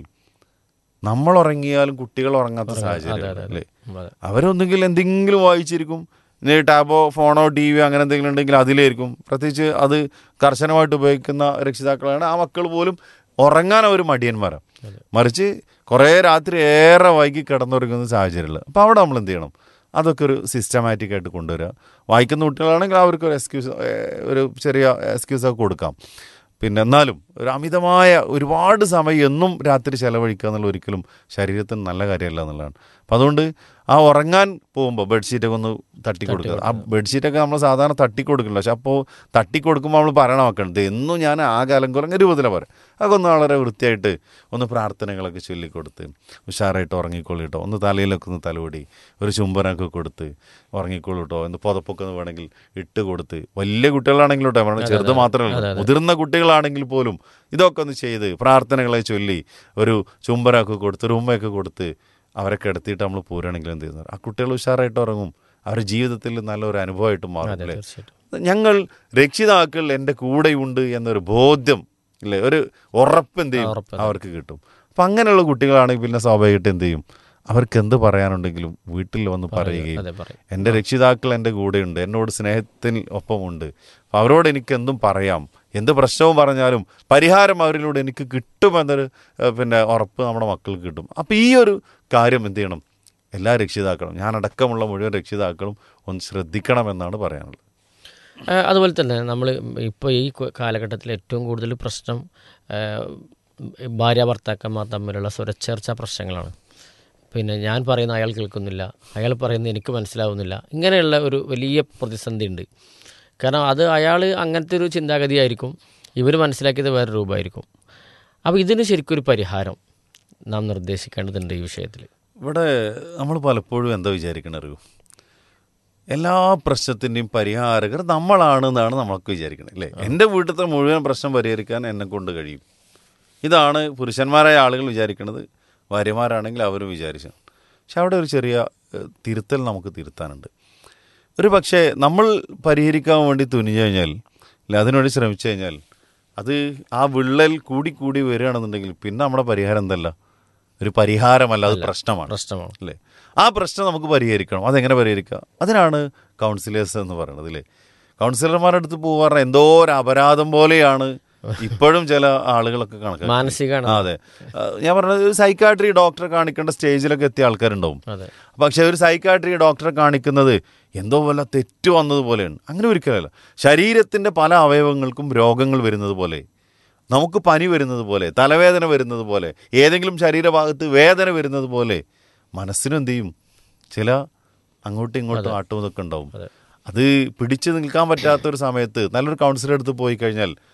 നമ്മൾ ഉറങ്ങിയാലും കുട്ടികൾ ഉറങ്ങാത്ത അതെ സാഹചര്യം അതെ അല്ലേ അതെ അവരൊന്നെങ്കിൽ എന്തെങ്കിലും വായിച്ചിരിക്കും ഇനി ടാബോ ഫോണോ ടി വിയോ അങ്ങനെ എന്തെങ്കിലും ഉണ്ടെങ്കിൽ അതിലായിരിക്കും പ്രത്യേകിച്ച് അത് കർശനമായിട്ട് ഉപയോഗിക്കുന്ന രക്ഷിതാക്കളാണ് ആ മക്കൾ പോലും ഉറങ്ങാൻ അവർ മടിയന്മാരാണ് മറിച്ച് കുറേ രാത്രി ഏറെ വൈകി കിടന്നുറങ്ങുന്ന സാഹചര്യമുള്ളത് അപ്പോൾ അവിടെ നമ്മൾ എന്ത് ചെയ്യണം അതൊക്കെ ഒരു സിസ്റ്റമാറ്റിക് ആയിട്ട് കൊണ്ടുവരിക വായിക്കുന്ന കുട്ടികളാണെങ്കിൽ അവർക്ക് ഒരു എക്സ്ക്യൂസ് ഒരു ചെറിയ എക്സ്ക്യൂസൊക്കെ കൊടുക്കാം പിന്നെ എന്നാലും ഒരു അമിതമായ ഒരുപാട് സമയം എന്നും രാത്രി ചെലവഴിക്കുക എന്നുള്ള ഒരിക്കലും ശരീരത്തിന് നല്ല കാര്യമല്ല എന്നുള്ളതാണ് അപ്പം അതുകൊണ്ട് ആ ഉറങ്ങാൻ പോകുമ്പോൾ ബെഡ്ഷീറ്റൊക്കെ ഒന്ന് തട്ടി കൊടുക്കുക ആ ബെഡ്ഷീറ്റൊക്കെ നമ്മൾ സാധാരണ തട്ടി കൊടുക്കില്ല പക്ഷെ അപ്പോൾ തട്ടി കൊടുക്കുമ്പോൾ നമ്മൾ പറയണം വെക്കണത് എന്നും ഞാൻ ആ കാലം കുറഞ്ഞ രൂപത്തിലാണ് പറയാം അതൊക്കെ ഒന്ന് വളരെ വൃത്തിയായിട്ട് ഒന്ന് പ്രാർത്ഥനകളൊക്കെ ചൊല്ലിക്കൊടുത്ത് ഉഷാറായിട്ട് ഉറങ്ങിക്കൊള്ളിട്ടോ ഒന്ന് തലയിലൊക്കെ ഒന്ന് തലോടി ഒരു ചുംബനമൊക്കെ കൊടുത്ത് ഉറങ്ങിക്കൊള്ളിട്ടോ എന്ന് പുതപ്പൊക്കെ ഒന്ന് വേണമെങ്കിൽ ഇട്ട് കൊടുത്ത് വലിയ കുട്ടികളാണെങ്കിലും കേട്ടോ പറഞ്ഞത് ചെറുത് മാത്രമല്ല മുതിർന്ന കുട്ടികളാണെങ്കിൽ പോലും ഇതൊക്കെ ഒന്ന് ചെയ്ത് പ്രാർത്ഥനകളെ ചൊല്ലി ഒരു ചുംബനമൊക്കെ കൊടുത്ത് ഒരു ഉമ്മയൊക്കെ കൊടുത്ത് അവരെ കിടത്തിയിട്ട് നമ്മൾ പോരുകയാണെങ്കിൽ എന്ത് ചെയ്യുന്നത് ആ കുട്ടികൾ ഉഷാറായിട്ട് ഉറങ്ങും അവരുടെ ജീവിതത്തിൽ നല്ലൊരു അനുഭവമായിട്ട് മാറും അതെ അല്ലേ തീർച്ചയായിട്ടും ഞങ്ങൾ രക്ഷിതാക്കൾ എൻ്റെ കൂടെയുണ്ട് എന്നൊരു ബോധ്യം ഇല്ലേ ഒരു ഉറപ്പ് എന്ത് ചെയ്യും ഉറപ്പ്, അതെ. അവർക്ക് കിട്ടും അപ്പം അങ്ങനെയുള്ള കുട്ടികളാണെങ്കിൽ പിന്നെ സ്വാഭാവികമായിട്ട് എന്ത് ചെയ്യും അവർക്ക് എന്ത് പറയാനുണ്ടെങ്കിലും വീട്ടിൽ വന്ന് പറയുകയും അതെ പറയും എൻ്റെ രക്ഷിതാക്കൾ എൻ്റെ കൂടെയുണ്ട് എന്നോട് സ്നേഹത്തിന് ഒപ്പമുണ്ട് അപ്പോൾ അവരോട് എനിക്ക് എന്തും പറയാം എന്ത് പ്രശ്നവും പറഞ്ഞാലും പരിഹാരം അവരിലൂടെ എനിക്ക് കിട്ടുമെന്നൊരു ഏഹ്, പിന്നെ ഉറപ്പ് നമ്മുടെ മക്കൾക്ക് കിട്ടും അപ്പോൾ ഈ ഒരു കാര്യം എന്ത് ചെയ്യണം എല്ലാ രക്ഷിതാക്കളും ഞാനടക്കമുള്ള മുഴുവൻ രക്ഷിതാക്കളും ഒന്ന് ശ്രദ്ധിക്കണമെന്നാണ് പറയാനുള്ളത് ആ, അതുപോലെ തന്നെ നമ്മൾ ഇപ്പോൾ ഈ കു- കാലഘട്ടത്തിൽ ഏറ്റവും കൂടുതൽ പ്രശ്നം ആ, ഭാര്യ ഭർത്താക്കന്മാർ തമ്മിലുള്ള സ്വരച്ചേർച്ച പ്രശ്നങ്ങളാണ് പിന്നെ ഞാൻ പറയുന്ന അയാൾ കേൾക്കുന്നില്ല അയാൾ പറയുന്നത് എനിക്ക് മനസ്സിലാവുന്നില്ല ഇങ്ങനെയുള്ള ഒരു വലിയ പ്രതിസന്ധി ഉണ്ട് കാരണം അത് അയാൾ അങ്ങനത്തെ ഒരു ചിന്താഗതിയായിരിക്കും ഇവർ മനസ്സിലാക്കിയത് വേറെ രൂപമായിരിക്കും അപ്പോൾ ഇതിന് ശരിക്കും ഒരു പരിഹാരം നാം നിർദ്ദേശിക്കേണ്ടതുണ്ട് ഈ വിഷയത്തിൽ ഇവിടെ നമ്മൾ പലപ്പോഴും എന്താ വിചാരിക്കണ അറിയൂ എല്ലാ പ്രശ്നത്തിൻ്റെയും പരിഹാരകർ നമ്മളാണ് എന്നാണ് നമ്മളൊക്കെ വിചാരിക്കുന്നത് അല്ലേ എൻ്റെ വീട്ടിലത്തെ മുഴുവൻ പ്രശ്നം പരിഹരിക്കാൻ എന്നെ കൊണ്ട് കഴിയും ഇതാണ് പുരുഷന്മാരായ ആളുകൾ വിചാരിക്കുന്നത് ഭാര്യമാരാണെങ്കിൽ അവരും വിചാരിച്ചു പക്ഷെ അവിടെ ഒരു ചെറിയ ഏഹ്, തിരുത്തൽ നമുക്ക് തിരുത്താനുണ്ട് ഒരു പക്ഷേ നമ്മൾ പരിഹരിക്കാൻ വേണ്ടി തുനിഞ്ഞു കഴിഞ്ഞാൽ അല്ലെ അതിനുവേണ്ടി ശ്രമിച്ചു കഴിഞ്ഞാൽ അത് ആ വിള്ളൽ കൂടി കൂടി വരികയാണെന്നുണ്ടെങ്കിൽ പിന്നെ നമ്മുടെ പരിഹാരം എന്തല്ല ഒരു പരിഹാരമല്ല അത് പ്രശ്നമാണ് പ്രശ്നമാണ് അല്ലേ ആ പ്രശ്നം നമുക്ക് പരിഹരിക്കണം അതെങ്ങനെ പരിഹരിക്കുക അതിനാണ് കൗൺസിലേഴ്സ് എന്ന് പറയുന്നത് അല്ലേ കൗൺസിലർമാരുടെ അടുത്ത് പോകാറ് എന്തോ ഒരു അപരാധം പോലെയാണ് ഇപ്പോഴും ചില ആളുകളൊക്കെ കണക്കാക്കുന്നത്. മാനസികമാണ്. ആ, അതെ ആ, ഞാൻ പറഞ്ഞത് ഒരു സൈക്കാട്രി ഡോക്ടറെ കാണിക്കേണ്ട സ്റ്റേജിലൊക്കെ എത്തിയ ആൾക്കാരുണ്ടാവും അതെ പക്ഷെ ഒരു സൈക്കാട്രി ഡോക്ടറെ കാണിക്കുന്നത് എന്തോ വല്ല തെറ്റ് വന്നതുപോലെയാണ് അങ്ങനെ ഒരിക്കലല്ല ശരീരത്തിൻ്റെ പല അവയവങ്ങൾക്കും രോഗങ്ങൾ വരുന്നത് പോലെ നമുക്ക് പനി വരുന്നത് പോലെ തലവേദന വരുന്നത് പോലെ ഏതെങ്കിലും ശരീരഭാഗത്ത് വേദന വരുന്നത് പോലെ മനസ്സിനും എന്ത് ചെയ്യും ചില അങ്ങോട്ടും ഇങ്ങോട്ടും ആട്ടും ഇതൊക്കെ ഉണ്ടാവും അതെ. അത് പിടിച്ചു നിൽക്കാൻ പറ്റാത്ത ഒരു സമയത്ത് നല്ലൊരു കൗൺസിലർ അടുത്ത് പോയി കഴിഞ്ഞാൽ